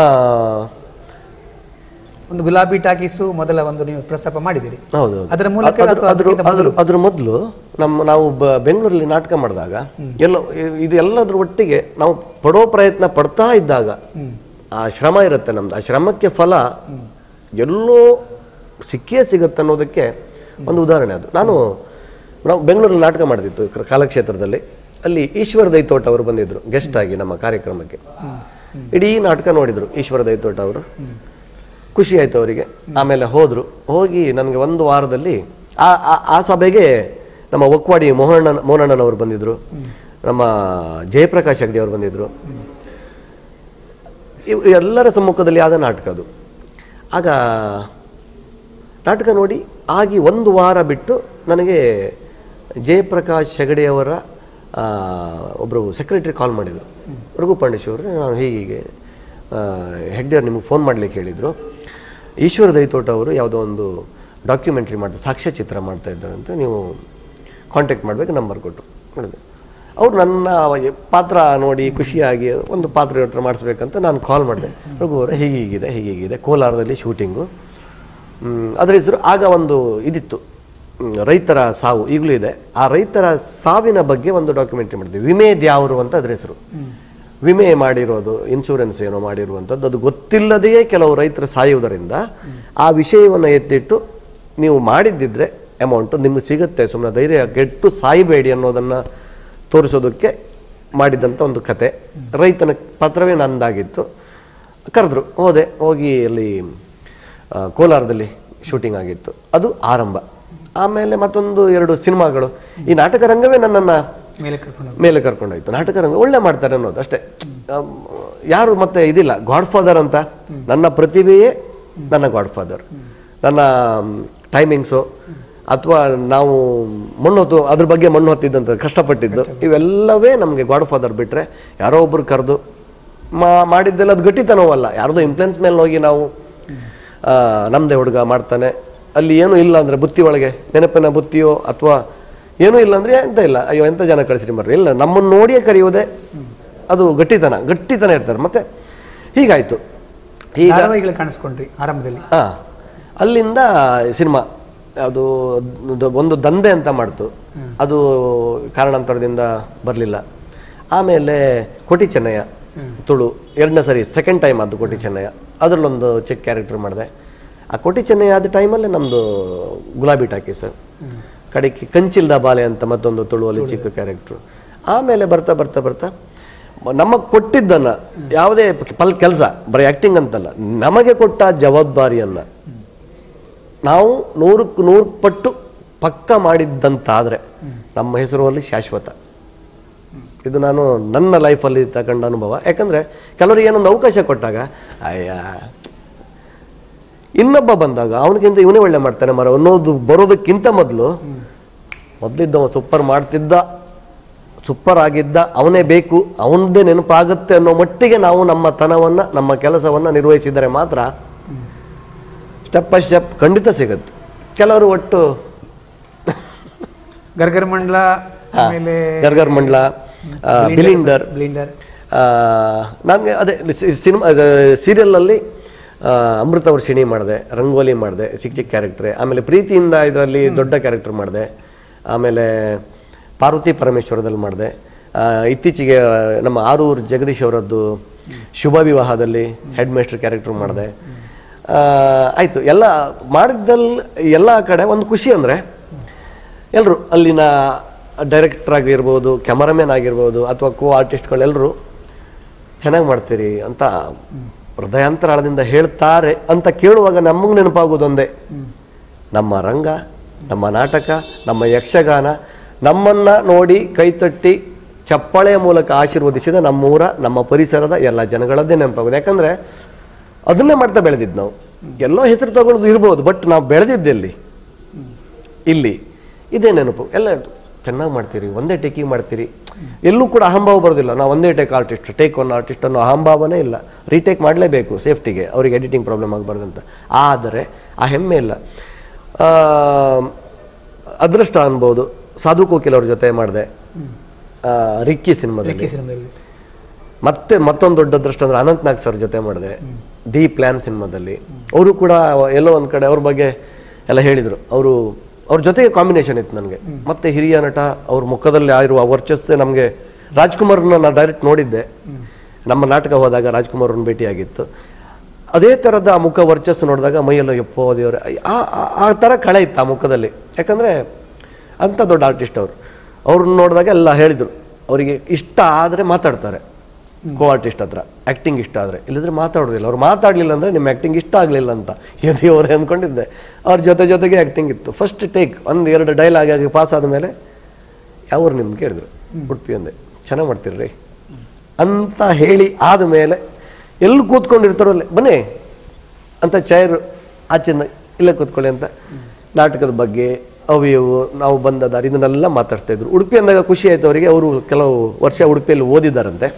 ಒಂದು ಗುಲಾಬಿ ಟಾಕೀಸು ಮೊದಲ ಒಂದು ನೀವು ಪ್ರಸ್ತಾಪ ಮಾಡಿದಿರಿ ಹೌದು ಅದರ ಮೂಲಕ ಅದ್ರ- ಅಥವಾ ಅದ್ರ ಅದಕ್ಕಿಂತ ಅದ್ರ ಅದ್ರ ಮೊದಲು ನಮ್ಮ ನಾವು ಬ- ಬೆಂಗಳೂರಲ್ಲಿ ನಾಟಕ ಮಾಡಿದಾಗ ಎಲ್ಲೋ ಇ- ಇದು ಎಲ್ಲದ್ರ ಒಟ್ಟಿಗೆ ನಾವು ಪಡೋ ಪ್ರಯತ್ನ ಪಡ್ತಾ ಇದ್ದಾಗ ಆ ಶ್ರಮ ಇರುತ್ತೆ ನಮ್ದು ಆ ಶ್ರಮಕ್ಕೆ ಫಲ ಎಲ್ಲೋ ಸಿಕ್ಕೇ ಸಿಗುತ್ತೆ ಅನ್ನೋದಕ್ಕೆ ಒಂದು ಉದಾಹರಣೆ ಅದು ನಾನು ನಾವು ಬೆಂಗಳೂರಲ್ಲಿ ನಾಟಕ ಮಾಡ್ತಿತ್ತು ಕ- ಕಾಲಕ್ಷೇತ್ರದಲ್ಲಿ ಅಲ್ಲಿ ಈಶ್ವರ ದೈತೋಟ ಅವರು ಬಂದಿದ್ರು ಗೆಸ್ಟ್ ಆಗಿ ನಮ್ಮ ಕಾರ್ಯಕ್ರಮಕ್ಕೆ ಇಡೀ ನಾಟಕ ನೋಡಿದ್ರು ಈಶ್ವರ ದೈತೋಟ ಅವರು ಖುಷಿ ಆಯ್ತು ಅವರಿಗೆ ಆಮೇಲೆ ಹೋದ್ರು ಹೋಗಿ ನನಗೆ ಒಂದು ವಾರದಲ್ಲಿ ಆ ಆ- ಆ ಸಭೆಗೆ ನಮ್ಮ ಒಕ್ವಾಡಿ ಮೋಹನ ಮೋಹನಣ್ಣನವರು ಬಂದಿದ್ರು ನಮ್ಮ ಜಯಪ್ರಕಾಶ್ ಅಗಡಿ ಅವರು ಬಂದಿದ್ರು ಇವ್- ಎಲ್ಲರ ಸಮ್ಮುಖದಲ್ಲಿ ಆದ ನಾಟಕ ಅದು ಆಗ ನಾಟಕ ನೋಡಿ ಆಗಿ ಒಂದು ವಾರ ಬಿಟ್ಟು ನನಗೆ ಜಯಪ್ರಕಾಶ್ ಹೆಗಡೆಯವರ ಆ, ಒಬ್ಬರು ಸೆಕ್ರೆಟರಿ ಕಾಲ್ ಮಾಡಿದರು ರಘು ಪಾಂಡೇಶ್ವರ್ ನಾನು ಹೀಗೆ ಆ, ಹೆಗ್ಡೆಯವ್ರು ನಿಮಗೆ ಫೋನ್ ಮಾಡ್ಲಿಕ್ಕೆ ಹೇಳಿದರು ಈಶ್ವರ ದೈತೋಟ ಅವರು ಯಾವುದೋ ಒಂದು ಡಾಕ್ಯುಮೆಂಟ್ರಿ ಮಾಡ್ತಾರೆ ಸಾಕ್ಷ್ಯಚಿತ್ರ ಮಾಡ್ತಾ ಇದ್ದಾರಂತೆ ನೀವು ಕಾಂಟ್ಯಾಕ್ಟ್ ಮಾಡಬೇಕು ನಂಬರ್ ಕೊಟ್ಟು ಮಾಡಿದೆ ಅವ್ರು ನನ್ನ ಪಾತ್ರ ನೋಡಿ ಖುಷಿಯಾಗಿ ಒಂದು ಪಾತ್ರ ಹತ್ರ ಮಾಡಿಸ್ಬೇಕಂತ ನಾನು ಕಾಲ್ ಮಾಡಿದೆ ರಘು ಅವರೇ ಹೀಗೆ ಹೀಗಿದೆ ಹೀಗೆ ಹೀಗಿದೆ ಕೋಲಾರದಲ್ಲಿ ಶೂಟಿಂಗು ಅದರ ಹೆಸರು ಆಗ ಒಂದು ಇದಿತ್ತು ಹ್ಮ್, ರೈತರ ಸಾವು ಈಗಲೂ ಇದೆ ಆ ರೈತರ ಸಾವಿನ ಬಗ್ಗೆ ಒಂದು ಡಾಕ್ಯುಮೆಂಟ್ರಿ ಮಾಡಿದ್ವಿ ವಿಮೆ ದ್ಯಾವರು ಅಂತ ಅದ್ರ ಹೆಸರು ವಿಮೆ ಮಾಡಿರೋದು ಇನ್ಶೂರೆನ್ಸ್ ಏನೋ ಮಾಡಿರುವಂಥದ್ದು ಅದು ಗೊತ್ತಿಲ್ಲದೆಯೇ ಕೆಲವು ರೈತರು ಸಾಯುವುದರಿಂದ ಆ ವಿಷಯವನ್ನು ಎತ್ತಿಟ್ಟು ನೀವು ಮಾಡಿದ್ದಿದ್ರೆ ಅಮೌಂಟು ನಿಮ್ಗೆ ಸಿಗುತ್ತೆ ಸುಮ್ಮನೆ ಧೈರ್ಯ ಕೆಟ್ಟು ಸಾಯಬೇಡಿ ಅನ್ನೋದನ್ನು ತೋರಿಸೋದಕ್ಕೆ ಮಾಡಿದಂಥ ಒಂದು ಕತೆ ರೈತನ ಪಾತ್ರವೇ ನಂದಾಗಿತ್ತು ಕರೆದ್ರು ಹೋದೆ ಹೋಗಿ ಅಲ್ಲಿ ಆ, ಕೋಲಾರದಲ್ಲಿ ಶೂಟಿಂಗ್ ಆಗಿತ್ತು ಅದು ಆರಂಭ ಆಮೇಲೆ ಮತ್ತೊಂದು ಎರಡು ಸಿನಿಮಾಗಳು ಈ ನಾಟಕ ರಂಗವೇ ನನ್ನನ್ನು ಮೇಲೆ ಕರ್ಕೊಂಡು ಹೋಗಿ. ಮೇಲೆ ಕರ್ಕೊಂಡೋಯ್ತು ನಾಟಕ ರಂಗ ಒಳ್ಳೆ ಮಾಡ್ತಾರೆ ಅನ್ನೋದು ಅಷ್ಟೇ ಆಮ್, ಯಾರು ಮತ್ತೆ ಇದಿಲ್ಲ ಗಾಡ್ ಫಾದರ್ ಅಂತ ನನ್ನ ಪ್ರತಿಭೆಯೇ ನನ್ನ ಗಾಡ್ ಫಾದರ್ ನನ್ನ ಟೈಮಿಂಗ್ಸು ಅಥವಾ ನಾವು ಮಣ್ಣು ಹೊತ್ತು ಅದ್ರ ಬಗ್ಗೆ ಮಣ್ಣು ಹೊತ್ತಿದ್ದಂತ ಕಷ್ಟಪಟ್ಟಿದ್ದು ಇವೆಲ್ಲವೇ ನಮಗೆ ಗಾಡ್ ಫಾದರ್ ಬಿಟ್ರೆ ಯಾರೋ ಒಬ್ರು ಕರೆದು ಮಾ ಮಾಡಿದ್ದೆಲ್ಲ ಅದು ಗಟ್ಟಿತನವಲ್ಲ ಯಾರ್ದೋ ಇನ್ಫ್ಲುಯೆನ್ಸ್ ಮೇಲೆ ಹೋಗಿ ನಾವು ಆ, ನಮ್ದೇ ಹುಡುಗ ಮಾಡ್ತಾನೆ ಅಲ್ಲಿ ಏನೂ ಇಲ್ಲ ಅಂದ್ರೆ ಬುತ್ತಿ ಒಳಗೆ ನೆನಪಿನ ಬುತ್ತಿಯೋ ಅಥವಾ ಏನೂ ಇಲ್ಲ ಅಂದ್ರೆ ಎಂತ ಇಲ್ಲ ಅಯ್ಯೋ ಎಂತ ಜನ ಕಳಿಸ್ರಿ ಬರ್ರಿ ಇಲ್ಲ ನಮ್ಮನ್ನು ನೋಡಿಯೇ ಕರೆಯುವುದೇ ಅದು ಗಟ್ಟಿತನ ಗಟ್ಟಿತನ ಇರ್ತಾರೆ ಮತ್ತೆ ಹೀಗಾಯ್ತು ಈಗ ಧಾರಾವಾಹಿಗಳು ಕಾಣಿಸ್ಕೊಂಡ್ರಿ ಆರಂಭದಲ್ಲಿ ಹಾ ಅಲ್ಲಿಂದ ಸಿನಿಮಾ ಅದು ದ- ಒಂದು ದಂಧೆ ಅಂತ ಮಾಡ್ತು ಅದು ಕಾರಣಾಂತರದಿಂದ ಬರಲಿಲ್ಲ ಆಮೇಲೆ ಕೋಟಿ ಚೆನ್ನಯ್ಯ ತುಳು ಎರಡನೇ ಸರಿ ಸೆಕೆಂಡ್ ಟೈಮ್ ಅದು ಕೋಟಿ ಚೆನ್ನಯ್ಯ ಅದರಲ್ಲೊಂದು ಚಿಕ್ಕ ಕ್ಯಾರೆಕ್ಟರ್ ಮಾಡಿದೆ ಆ ಕೋಟಿ ಚೆನ್ನಯ್ಯ ಆದ ಟೈಮಲ್ಲೇ ನಮ್ಮದು ಗುಲಾಬಿ ಟಾಕೀಸ್ ಕಡೆಗೆ ಕಂಚಿಲ್ದ ಬಾಲೆ ಅಂತ ಮತ್ತೊಂದು ತುಳುವಲ್ಲಿ ಚಿಕ್ಕ ಕ್ಯಾರೆಕ್ಟ್ರು ಆಮೇಲೆ ಬರ್ತಾ ಬರ್ತಾ ಬರ್ತಾ ನಮಗೆ ಕೊಟ್ಟಿದ್ದನ್ನ ಯಾವುದೇ ಪಲ್ ಕೆಲಸ ಬರೀ ಆ್ಯಕ್ಟಿಂಗ್ ಅಂತಲ್ಲ ನಮಗೆ ಕೊಟ್ಟ ಜವಾಬ್ದಾರಿಯನ್ನ ನಾವು ನೂರಕ್ಕೆ ನೂರು ಪಟ್ಟು ಪಕ್ಕ ಮಾಡಿದ್ದಂತಾದರೆ ನಮ್ಮ ಹೆಸರು ಅಲ್ಲಿ ಶಾಶ್ವತ ಇದು ನಾನು ನನ್ನ ಲೈಫಲ್ಲಿ ತಗೊಂಡ ಅನುಭವ ಯಾಕಂದ್ರೆ ಕೆಲವರಿಗೆ ಏನೊಂದು ಅವಕಾಶ ಕೊಟ್ಟಾಗ ಅಯ್ಯ ಇನ್ನೊಬ್ಬ ಬಂದಾಗ ಅವನಿಗಿಂತ ಇವನೇ ಒಳ್ಳೆ ಮಾಡ್ತಾನೆ ಮರ ಅನ್ನೋದು ಬರೋದಕ್ಕಿಂತ ಮೊದಲು ಮೊದಲಿದ್ದವ ಸೂಪರ್ ಮಾಡ್ತಿದ್ದ ಸೂಪರ್ ಆಗಿದ್ದ ಅವನೇ ಬೇಕು ಅವನದೇ ನೆನಪಾಗುತ್ತೆ ಅನ್ನೋ ಮಟ್ಟಿಗೆ ನಾವು ನಮ್ಮ ತನವನ್ನ ನಮ್ಮ ಕೆಲಸವನ್ನ ನಿರ್ವಹಿಸಿದರೆ ಮಾತ್ರ ಸ್ಟೆಪ್ ಬೈ ಸ್ಟೆಪ್ ಖಂಡಿತ ಸಿಗುತ್ತೆ ಕೆಲವರು ಒಟ್ಟು ಗರ್ಗರ್ ಮಂಡಲ ಆಮೇಲೆ ಗರ್ಗರ್ ಮಂಡ್ಲ ಆ, ಬಿಲಿಂಡರ್ ಬ್ಲಿಂಡರ್ ನನಗೆ ಅದೇ ಸಿನಿಮಾ ಸೀರಿಯಲಲ್ಲಿ ಅಮೃತ ವರ್ಷಿಣಿ ಮಾಡಿದೆ ರಂಗೋಲಿ ಮಾಡಿದೆ ಚಿಕ್ಕ ಚಿಕ್ಕ ಕ್ಯಾರೆಕ್ಟ್ರೆ ಆಮೇಲೆ ಪ್ರೀತಿಯಿಂದ ಇದರಲ್ಲಿ ದೊಡ್ಡ ಕ್ಯಾರೆಕ್ಟರ್ ಮಾಡಿದೆ ಆಮೇಲೆ ಪಾರ್ವತಿ ಪರಮೇಶ್ವರದಲ್ಲಿ ಮಾಡಿದೆ ಇತ್ತೀಚೆಗೆ ನಮ್ಮ ಆರೂರು ಜಗದೀಶ್ ಅವರದ್ದು ಶುಭ ವಿವಾಹದಲ್ಲಿ ಹೆಡ್ ಮೇಸ್ಟರ್ ಕ್ಯಾರೆಕ್ಟರ್ ಮಾಡಿದೆ ಆಯಿತು ಎಲ್ಲ ಮಾಡಿದ್ದಲ್ಲಿ ಎಲ್ಲ ಕಡೆ ಒಂದು ಖುಷಿ ಅಂದರೆ ಎಲ್ಲರೂ ಅಲ್ಲಿನ ಡೈರೆಕ್ಟರ್ ಆಗಿರ್ಬೋದು ಕ್ಯಾಮರಾಮ್ಯಾನ್ ಆಗಿರ್ಬೋದು ಅಥವಾ ಕೋ ಆರ್ಟಿಸ್ಟ್ಗಳೆಲ್ಲರೂ ಚೆನ್ನಾಗಿ ಮಾಡ್ತೀರಿ ಅಂತ ಹೃದಯಾಂತರಾಳದಿಂದ ಹೇಳ್ತಾರೆ ಅಂತ ಕೇಳುವಾಗ ನಮಗೆ ನೆನಪಾಗೋದೊಂದೇ ನಮ್ಮ ರಂಗ ನಮ್ಮ ನಾಟಕ ನಮ್ಮ ಯಕ್ಷಗಾನ ನಮ್ಮನ್ನು ನೋಡಿ ಕೈತಟ್ಟಿ ಚಪ್ಪಾಳೆಯ ಮೂಲಕ ಆಶೀರ್ವದಿಸಿದ ನಮ್ಮೂರ ನಮ್ಮ ಪರಿಸರದ ಎಲ್ಲ ಜನಗಳದ್ದೇ ನೆನಪಾಗೋದು ಯಾಕಂದರೆ ಅದನ್ನೇ ಮಾಡ್ತಾ ಬೆಳೆದಿದ್ದು ನಾವು ಎಲ್ಲೋ ಹೆಸರು ತಗೊಳ್ಳೋದು ಇರ್ಬೋದು ಬಟ್ ನಾವು ಬೆಳೆದಿದ್ದೆಲ್ಲಿ ಇಲ್ಲಿ ಇದೇ ನೆನಪು ಎಲ್ಲ ಚೆನ್ನಾಗಿ ಮಾಡ್ತೀರಿ ಒಂದೇ ಟೇಕಿಂಗ್ ಮಾಡ್ತೀರಿ ಎಲ್ಲೂ ಕೂಡ ಅಹಂಭಾವ ಬರೋದಿಲ್ಲ ನಾವು ಒಂದೇ take artist take one artist ಅನ್ನೋ ಅಹಂಭಾವನೇ ಇಲ್ಲ ರೀಟೇಕ್ ಮಾಡಲೇಬೇಕು ಸೇಫ್ಟಿಗೆ ಅವ್ರಿಗೆ ಎಡಿಟಿಂಗ್ ಪ್ರಾಬ್ಲಮ್ ಆಗಬಾರ್ದು ಅಂತ ಆದರೆ ಆ ಹೆಮ್ಮೆ ಇಲ್ಲ ಆ, ಅದೃಷ್ಟ ಅನ್ಬೋದು ಸಾಧು ಕೋಕಿಲ್ ಅವ್ರ ಜೊತೆ ಮಾಡಿದೆ ರಿಕ್ಕಿ ಸಿನಿಮಾದಲ್ಲಿ ಈ ಸಿನಿಮಾದಲ್ಲಿ ಮತ್ತೆ ಮತ್ತೊಂದು ದೊಡ್ಡ ಅದೃಷ್ಟ ಅಂದ್ರೆ ಅನಂತ್ ನಾಗ್ ಸರ್ ಜೊತೆ ಮಾಡಿದೆ ದಿ ಪ್ಲಾನ್ ಸಿನಿಮಾದಲ್ಲಿ ಅವರು ಕೂಡ ಎಲ್ಲೋ ಒಂದ್ ಕಡೆ ಅವ್ರ ಬಗ್ಗೆ ಎಲ್ಲ ಹೇಳಿದ್ರು ಅವರು ಅವ್ರ ಜೊತೆಗೆ ಕಾಂಬಿನೇಷನ್ ಇತ್ತು ನನಗೆ ಮತ್ತೆ ಹಿರಿಯ ನಟ ಅವ್ರ ಮುಖದಲ್ಲಿ ಆಗಿರುವ ವರ್ಚಸ್ಸೇ ನಮಗೆ ರಾಜ್ಕುಮಾರ್ನ ನಾನು ಡೈರೆಕ್ಟ್ ನೋಡಿದ್ದೆ ನಮ್ಮ ನಾಟಕ ಹೋದಾಗ ರಾಜ್ಕುಮಾರ್ ಅವ್ರನ್ನ ಭೇಟಿಯಾಗಿತ್ತು ಅದೇ ಥರದ ಆ ಮುಖ ವರ್ಚಸ್ಸು ನೋಡಿದಾಗ ಮೈಯೆಲ್ಲ ಎಪ್ಪೋ ದೇವ್ರೆ ಆ ಆ- ಆ ಥರ ಕಳೆ ಇತ್ತು ಆ ಮುಖದಲ್ಲಿ ಯಾಕಂದರೆ ಅಂಥ ದೊಡ್ಡ ಆರ್ಟಿಸ್ಟ್ ಅವರು ಅವ್ರನ್ನ ನೋಡಿದಾಗ ಎಲ್ಲ ಹೇಳಿದರು ಅವರಿಗೆ ಇಷ್ಟ ಆದರೆ ಮಾತಾಡ್ತಾರೆ ಕೋ ಆರ್ಟಿಸ್ಟ್ ಹತ್ರ ಆ್ಯಕ್ಟಿಂಗ್ ಇಷ್ಟ ಆದರೆ ಇಲ್ಲದ್ರೆ ಮಾತಾಡೋದಿಲ್ಲ ಅವ್ರು ಮಾತಾಡಲಿಲ್ಲ ಅಂದರೆ ನಿಮ್ಮ ಆ್ಯಕ್ಟಿಂಗ್ ಇಷ್ಟ ಆಗಲಿಲ್ಲ ಅಂತ ಎದೆಯವರೇ ಅಂದ್ಕೊಂಡಿದ್ದೆ ಅವ್ರ ಜೊತೆ ಜೊತೆಗೆ ಆ್ಯಕ್ಟಿಂಗ್ ಇತ್ತು ಫಸ್ಟ್ ಟೇಕ್ ಒಂದು ಎರಡು ಡೈಲಾಗ್ ಆಗಿ ಪಾಸ್ ಆದಮೇಲೆ ಯಾವ್ರು ನಿಮ್ಗೆ ಕೇಳಿದ್ರು ಉಡುಪಿ ಅಂದೆ ಚೆನ್ನಾಗಿ ಮಾಡ್ತೀರ್ರಿ ಅಂತ ಹೇಳಿ ಆದಮೇಲೆ ಎಲ್ಲಿ ಕೂತ್ಕೊಂಡಿರ್ತಾರೋ ಅಲ್ಲೇ ಬನ್ನಿ ಅಂತ ಚೈರ್ ಆಚಿಂದ ಇಲ್ಲೇ ಕೂತ್ಕೊಳ್ಳಿ ಅಂತ ನಾಟಕದ ಬಗ್ಗೆ ಅವು ಇವು ನಾವು ಬಂದ ದಾರಿ ಇದನ್ನೆಲ್ಲ ಮಾತಾಡ್ತಾ ಇದ್ರು ಉಡುಪಿ ಅಂದಾಗ ಖುಷಿ ಆಯ್ತು ಅವರಿಗೆ ಅವರು ಕೆಲವು ವರ್ಷ ಉಡುಪಿಯಲ್ಲಿ ಓದಿದ್ದಾರಂತೆ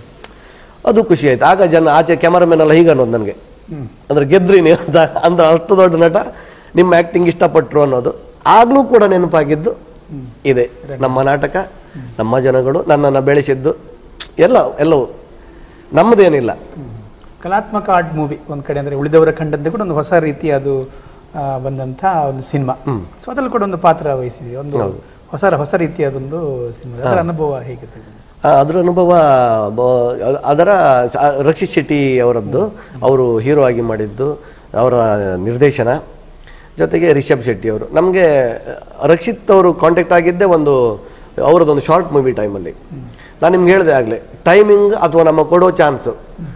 ಅದು ಖುಷಿ ಆಯ್ತು ಆಗ ಜನ ಆಚೆ ಕ್ಯಾಮರಾಮನ್ ಎಲ್ಲ ಹೀಗೆ ಅನ್ನೋದು ನನಗೆ ಅಂದ್ರೆ ಗೆದ್ರಿ ನೀವು ಅಂತ ಅಂತ ಅಷ್ಟು ದೊಡ್ಡ ನಟ ನಿಮ್ಮ ಆ್ಯಕ್ಟಿಂಗ್ ಇಷ್ಟಪಟ್ಟರು ಅನ್ನೋದು ಆಗಲೂ ಕೂಡ ನೆನಪಾಗಿದ್ದು ಇದೆ ನಮ್ಮ ನಾಟಕ ನಮ್ಮ ಜನಗಳು ನನ್ನನ್ನು ಬೆಳೆಸಿದ್ದು ಎಲ್ಲ ಎಲ್ಲವೂ ನಮ್ಮದೇನಿಲ್ಲ ಕಲಾತ್ಮಕ ಆರ್ಟ್ ಮೂವಿ ಒಂದ್ ಕಡೆ ಅಂದ್ರೆ ಉಳಿದವರ ಕಂಡಂತೆ ಕೂಡ ಒಂದು ಹೊಸ ರೀತಿ ಅದು ಆ, ಬಂದಂತ ಒಂದು ಸಿನಿಮಾ ಸೊ ಅದ್ರಲ್ಲಿ ಕೂಡ ಒಂದು ಪಾತ್ರ ವಹಿಸಿದೆ ಒಂದು ಹೊಸ ಹೊಸ ರೀತಿಯಾದೊಂದು ಸಿನಿಮಾ ಅದರ ಅನುಭವ ಹೇಗಿತ್ತು ಆ, ಅದರ ಅನುಭವ ಬ- ಅ- ಅದರ ಸ- ರಕ್ಷಿತ್ ಶೆಟ್ಟಿ ಅವರದ್ದು ಅವರು ಹೀರೋ ಆಗಿ ಮಾಡಿದ್ದು ಅವರ ನಿರ್ದೇಶನ ಜೊತೆಗೆ ರಿಷಬ್ ಶೆಟ್ಟಿ ಅವರು ನಮಗೆ ರಕ್ಷಿತ್ ಅವರು ಕಾಂಟ್ಯಾಕ್ಟ್ ಆಗಿದ್ದೇ ಒಂದು ಅವರದೊಂದು ಶಾರ್ಟ್ ಮೂವಿ ಟೈಮಲ್ಲಿ ನಾನು ನಿಮ್ಗೆ ಹೇಳಿದೆ ಆಗಲೇ ಟೈಮಿಂಗ್ ಅಥವಾ ನಮ್ಮ ಕೊಡೋ ಚಾನ್ಸು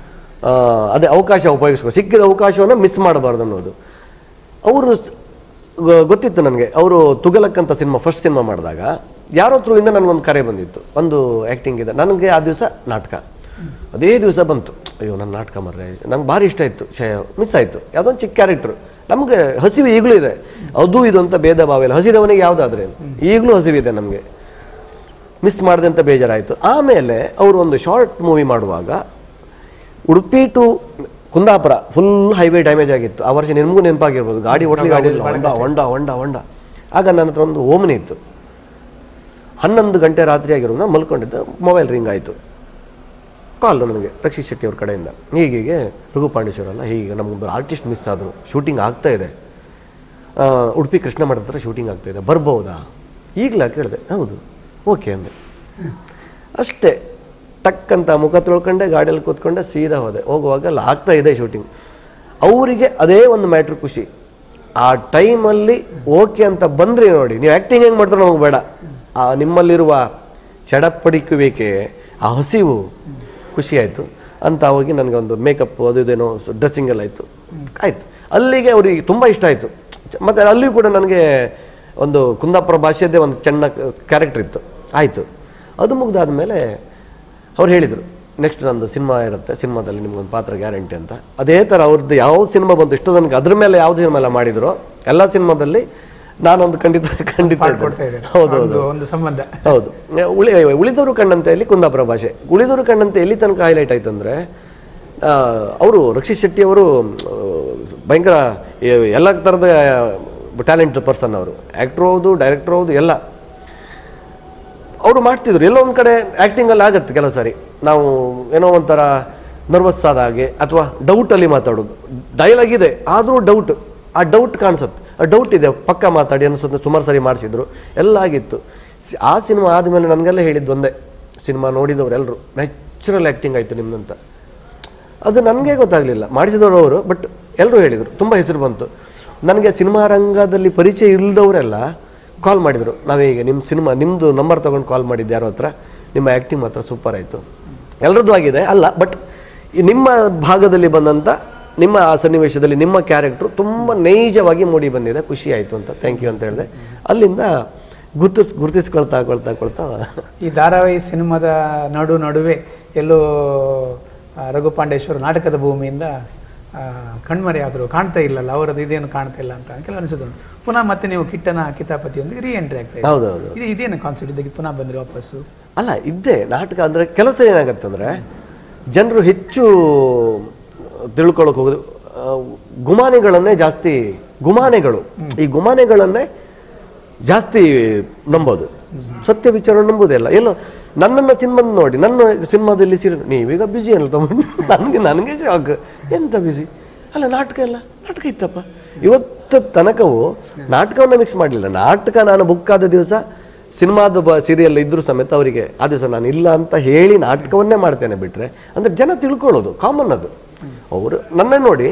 ಅದೇ ಅವಕಾಶ ಉಪಯೋಗಿಸ್ಕೊ ಸಿಕ್ಕಿದ ಅವಕಾಶವನ್ನು ಮಿಸ್ ಮಾಡಬಾರ್ದು ಅನ್ನೋದು ಅವರು ಗೊತ್ತಿತ್ತು ನನಗೆ ಅವರು ತುಗಲಕ್ ಅಂತ ಸಿನಿಮಾ ಫಸ್ಟ್ ಸಿನಿಮಾ ಮಾಡಿದಾಗ ಯಾರೋ ಥ್ರೂಯಿಂದ ನನಗೊಂದು ಕರೆ ಬಂದಿತ್ತು ಒಂದು ಆ್ಯಕ್ಟಿಂಗ್ ಇದೆ ನನಗೆ ಆ ದಿವಸ ನಾಟಕ ಅದೇ ದಿವಸ ಬಂತು ಅಯ್ಯೋ ನನ್ನ ನಾಟಕ ಮರ್ರೆ ನಂಗೆ ಭಾರಿ ಇಷ್ಟ ಇತ್ತು ಶಯ ಮಿಸ್ ಆಯಿತು ಯಾವುದೋ ಒಂದು ಚಿಕ್ಕ ಕ್ಯಾರೆಕ್ಟ್ರು ನಮಗೆ ಹಸಿವು ಈಗಲೂ ಇದೆ ಅದು ಇದು ಅಂತ ಭೇದ ಭಾವ ಇಲ್ಲ ಹಸಿದವನಿಗೆ ಯಾವುದಾದ್ರೆ ಈಗಲೂ ಹಸಿವಿದೆ ನಮಗೆ ಮಿಸ್ ಮಾಡಿದೆ ಅಂತ ಬೇಜಾರಾಯಿತು ಆಮೇಲೆ ಅವರು ಒಂದು ಶಾರ್ಟ್ ಮೂವಿ ಮಾಡುವಾಗ Udupi to Kundapura full highway damage ಆಗಿತ್ತು ಆ ವರ್ಷ ನಿಮಗೂ ನೆನಪಾಗಿರ್ಬೋದು ಗಾಡಿ ಓಡ್ಲಿಕ್ಕೆ ಆಗೋದಿಲ್ಲ ಹೊಂಡ ಹೊಂಡ ಹೊಂಡ ಹೊಂಡ ಆಗ ನನ್ನ ಹತ್ರ ಒಂದು ಓಮ್ನಿ ಇತ್ತು ಹನ್ನೊಂದು ಗಂಟೆ ರಾತ್ರಿ ಆಗಿರೋದು ನಾನು ಮಲ್ಕೊಂಡಿದ್ದೆ ಮೊಬೈಲ್ ರಿಂಗ್ ಆಯಿತು ಕಾಲ್ ನನಗೆ ರಕ್ಷಿತ್ ಶೆಟ್ಟಿ ಅವ್ರ ಕಡೆಯಿಂದ ಹೀಗೀಗೆ ರಘು ಪಾಂಡೇಶ್ವರ ಅಲ್ಲ ಹೀಗೆ ನಮಗೊಬ್ಬರು ಆರ್ಟಿಸ್ಟ್ ಮಿಸ್ ಆದರು ಶೂಟಿಂಗ್ ಆಗ್ತಾ ಇದೆ ಆ, ಉಡುಪಿ ಕೃಷ್ಣ ಮಠದ ಹತ್ರ ಶೂಟಿಂಗ್ ಆಗ್ತಾ ಇದೆ ಬರ್ಬೋದಾ ಈಗಲಾ ಕೇಳಿದೆ ಹೌದು ಓಕೆ ಅಂದೆ ಅಷ್ಟೇ ಟಕ್ ಅಂತ ಮುಖ ತೊಳ್ಕೊಂಡೆ ಗಾಡಿಯಲ್ಲಿ ಕೂತ್ಕೊಂಡೆ ಸೀದಾ ಹೋದೆ ಹೋಗುವಾಗ ಅಲ್ಲಿ ಆಗ್ತಾ ಇದೆ ಶೂಟಿಂಗ್ ಅವರಿಗೆ ಅದೇ ಒಂದು ಮ್ಯಾಟ್ರ್ ಖುಷಿ ಆ ಟೈಮಲ್ಲಿ ಓಕೆ ಅಂತ ಬಂದ್ರಿ ನೋಡಿ ನೀವು ಆ್ಯಕ್ಟಿಂಗ್ ಹೆಂಗೆ ಮಾಡ್ತಾರೆ ನಮಗೆ ಬೇಡ ಆ ನಿಮ್ಮಲ್ಲಿರುವ ಚಡಪಡಿಕುವಿಕೆ ಆ ಹಸಿವು ಖುಷಿ ಆಯಿತು ಅಂತ ಹೋಗಿ ನನಗೊಂದು ಮೇಕಪ್ ಅದು ಇದೇನೋ ಡ್ರೆಸ್ಸಿಂಗ್ ಎಲ್ಲ ಆಯಿತು ಆಯಿತು ಅಲ್ಲಿಗೆ ಅವ್ರಿಗೆ ತುಂಬ ಇಷ್ಟ ಆಯಿತು ಮತ್ತು ಅಲ್ಲಿಯೂ ಕೂಡ ನನಗೆ ಒಂದು ಕುಂದಾಪುರ ಭಾಷೆಯದ್ದೇ ಒಂದು ಚೆನ್ನ ಕ್ಯಾರೆಕ್ಟರ್ ಇತ್ತು ಆಯಿತು ಅದು ಮುಗ್ದಾದ್ಮೇಲೆ ಅವ್ರು ಹೇಳಿದರು ನೆಕ್ಸ್ಟ್ ನಂದು ಸಿನಿಮಾ ಇರುತ್ತೆ ಸಿನಿಮಾದಲ್ಲಿ ನಿಮ್ಗೊಂದು ಪಾತ್ರ ಗ್ಯಾರಂಟಿ ಅಂತ ಅದೇ ಥರ ಅವ್ರದ್ದು ಯಾವ ಸಿನಿಮಾ ಬಂತು ಇಷ್ಟು ನನಗೆ ಅದ್ರ ಮೇಲೆ ಯಾವ್ದು ಸಿನಿಮಾ ಎಲ್ಲ ಮಾಡಿದ್ರು ಎಲ್ಲ ಸಿನಿಮಾದಲ್ಲಿ ನಾನೊಂದು ಖಂಡಿತ ಖಂಡಿತ ಕೊಡ್ತಾ ಇದ್ದೇನೆ. ಇದ್ದಾರೆ ಹೌದು ಒಂದು ಒಂದು ಸಂಬಂಧ ಹೌದು ಉಳಿ ಉಳಿದವರು ಕಂಡಂತೆಯಲ್ಲಿ ಕುಂದಾಪುರ ಭಾಷೆ ಉಳಿದವರು ಕಂಡಂತೆ ಎಲ್ಲಿ ತನಕ ಹೈಲೈಟ್ ಆಯ್ತು ಅಂದರೆ ಅವರು ರಕ್ಷಿತ್ ಶೆಟ್ಟಿ ಅವರು ಭಯಂಕರ ಎ- ಎಲ್ಲ ಥರದ ಟ್ಯಾಲೆಂಟ್ ಪರ್ಸನ್ ಅವರು ಆ್ಯಕ್ಟ್ರು ಹೌದು ಡೈರೆಕ್ಟ್ರು ಹೌದು ಎಲ್ಲ ಅವರು ಮಾಡ್ತಿದ್ರು ಎಲ್ಲೋ ಒಂದು ಕಡೆ ಆ್ಯಕ್ಟಿಂಗಲ್ಲಿ ಆಗತ್ತೆ ಕೆಲವು ಸಾರಿ ನಾವು ಏನೋ ಒಂಥರ ನರ್ವಸ್ ಆದ ಹಾಗೆ ಅಥವಾ ಡೌಟಲ್ಲಿ ಮಾತಾಡೋದು ಡೈಲಾಗ್ ಇದೆ ಆದರೂ ಡೌಟ್ ಆ ಡೌಟ್ ಕಾಣಿಸುತ್ತೆ ಆ ಡೌಟ್ ಇದೆ ಪಕ್ಕ ಮಾತಾಡಿ ಅನಿಸುತ್ತೆ ಸುಮಾರು ಸರಿ ಮಾಡಿಸಿದ್ರು ಎಲ್ಲ ಆಗಿತ್ತು ಸಿ- ಆ ಸಿನಿಮಾ ಆದಮೇಲೆ ನನಗೆಲ್ಲ ಹೇಳಿದ್ದು ಒಂದೇ ಸಿನಿಮಾ ನೋಡಿದವರೆಲ್ಲರೂ ನ್ಯಾಚುರಲ್ ಆ್ಯಕ್ಟಿಂಗ್ ಆಯಿತು ನಿಮ್ಮದಂತ ಅದು ನನಗೆ ಗೊತ್ತಾಗಲಿಲ್ಲ ಮಾಡಿಸಿದವರು ಅವರು ಬಟ್ ಎಲ್ಲರೂ ಹೇಳಿದರು ತುಂಬ ಹೆಸರು ಬಂತು ನನಗೆ ಸಿನಿಮಾ ರಂಗದಲ್ಲಿ ಪರಿಚಯ ಇಲ್ಲದವರೆಲ್ಲ ಕಾಲ್ ಮಾಡಿದರು ನಾವೀಗ ನಿಮ್ಮ ಸಿನಿಮಾ ನಿಮ್ಮದು ನಂಬರ್ ತೊಗೊಂಡು ಕಾಲ್ ಮಾಡಿದ್ದು ಯಾರೋ ಹತ್ರ ನಿಮ್ಮ ಆ್ಯಕ್ಟಿಂಗ್ ಮಾತ್ರ ಸೂಪರ್ ಆಯಿತು ಎಲ್ಲರದ್ದು ಆಗಿದೆ ಅಲ್ಲ ಬಟ್ ಈ ನಿಮ್ಮ ಭಾಗದಲ್ಲಿ ಬಂದಂಥ ನಿಮ್ಮ ಆ ಸನ್ನಿವೇಶದಲ್ಲಿ ನಿಮ್ಮ ಕ್ಯಾರೆಕ್ಟ್ರು ತುಂಬ ನೈಜವಾಗಿ ಮೂಡಿ ಬಂದಿದೆ ಖುಷಿ ಆಯಿತು ಅಂತ ಥ್ಯಾಂಕ್ ಯು ಅಂತ ಹೇಳಿದೆ ಅಲ್ಲಿಂದ ಗುರ್ತಿಸ್ ಗುರ್ತಿಸ್ಕೊಳ್ತಾ ಕೊಳ್ತಾ ಕೊಳ್ತಾ ಈ ಧಾರಾವಾಹಿ ಸಿನಿಮಾದ ನಡು ನಡುವೆ ಎಲ್ಲೋ ಆ, ರಘು ಪಾಂಡೇಶ್ವರ ನಾಟಕದ ಭೂಮಿಯಿಂದ ಆ, ಕಣ್ಮರೆ ಆದರು ಕಾಣ್ತಾ ಇಲ್ಲಲ್ಲ ಅವರದ್ದು ಇದೇನು ಕಾಣ್ತಾ ಇಲ್ಲ ಅಂತ ಕೆಲವು ಅನಿಸುದುಂಟು ಪುನಃ ಮತ್ತೆ ನೀವು ಕಿಟ್ಟನ ಕಿತಾಪತಿಯೊಂದಿಗೆ ರೀ ಎಂಟ್ರಿ ಆಗ್ತಾ ಇದೆ ಹೌದೌದು ಇದು ಇದೇನು ಕಾನ್ಸೆಪ್ಟ್ ಇದಕ್ಕೆ ಪುನಃ ಬಂದ್ರಿ ವಾಪಸ್ಸು ಅಲ್ಲ ಇದ್ದೇ ನಾಟಕ ಅಂದರೆ ಕೆಲಸ ಏನಾಗುತ್ತೆ ಅಂದರೆ ಜನರು ಹೆಚ್ಚು ತಿಳ್ಕೊಳಕ್ಕೆ ಹೋಗೋದು ಆ, ಗುಮಾನಿಗಳನ್ನೇ ಜಾಸ್ತಿ ಗುಮಾನೆಗಳು ಈ ಗುಮಾನೆಗಳನ್ನೇ ಜಾಸ್ತಿ ನಂಬೋದು ಸತ್ಯ ವಿಚಾರ ನಂಬೋದಿಲ್ಲ ಎಲ್ಲೋ ನನ್ನನ್ನು ಸಿನಿಮಾದ ನೋಡಿ ನನ್ನ ಸಿನಿಮಾದಲ್ಲಿ ಸಿರಿ ನೀವೀಗ ಬ್ಯುಸಿ ಅಲ್ಲ ತಗೊಂಡು ನನಗೆ ನನಗೆ ಶಾಕ್ ಎಂತ ಬ್ಯುಸಿ ಅಲ್ಲ ನಾಟಕ ಎಲ್ಲ ನಾಟಕ ಇತ್ತಪ್ಪ ಇವತ್ತು ತನಕವು ನಾಟಕವನ್ನು ಮಿಕ್ಸ್ ಮಾಡಲಿಲ್ಲ ನಾಟಕ ನಾನು ಬುಕ್ ಆದ ದಿವಸ ಸಿನಿಮಾದ ಬ ಸೀರಿಯಲ್ ಇದ್ರೂ ಸಮೇತ ಅವರಿಗೆ ಆ ದಿವಸ ನಾನು ಇಲ್ಲ ಅಂತ ಹೇಳಿ ನಾಟಕವನ್ನೇ ಮಾಡ್ತೇನೆ ಬಿಟ್ಟರೆ ಅಂದರೆ ಜನ ತಿಳ್ಕೊಳ್ಳೋದು ಕಾಮನ್ ಅದು ಅವರು ನನ್ನ ನೋಡಿ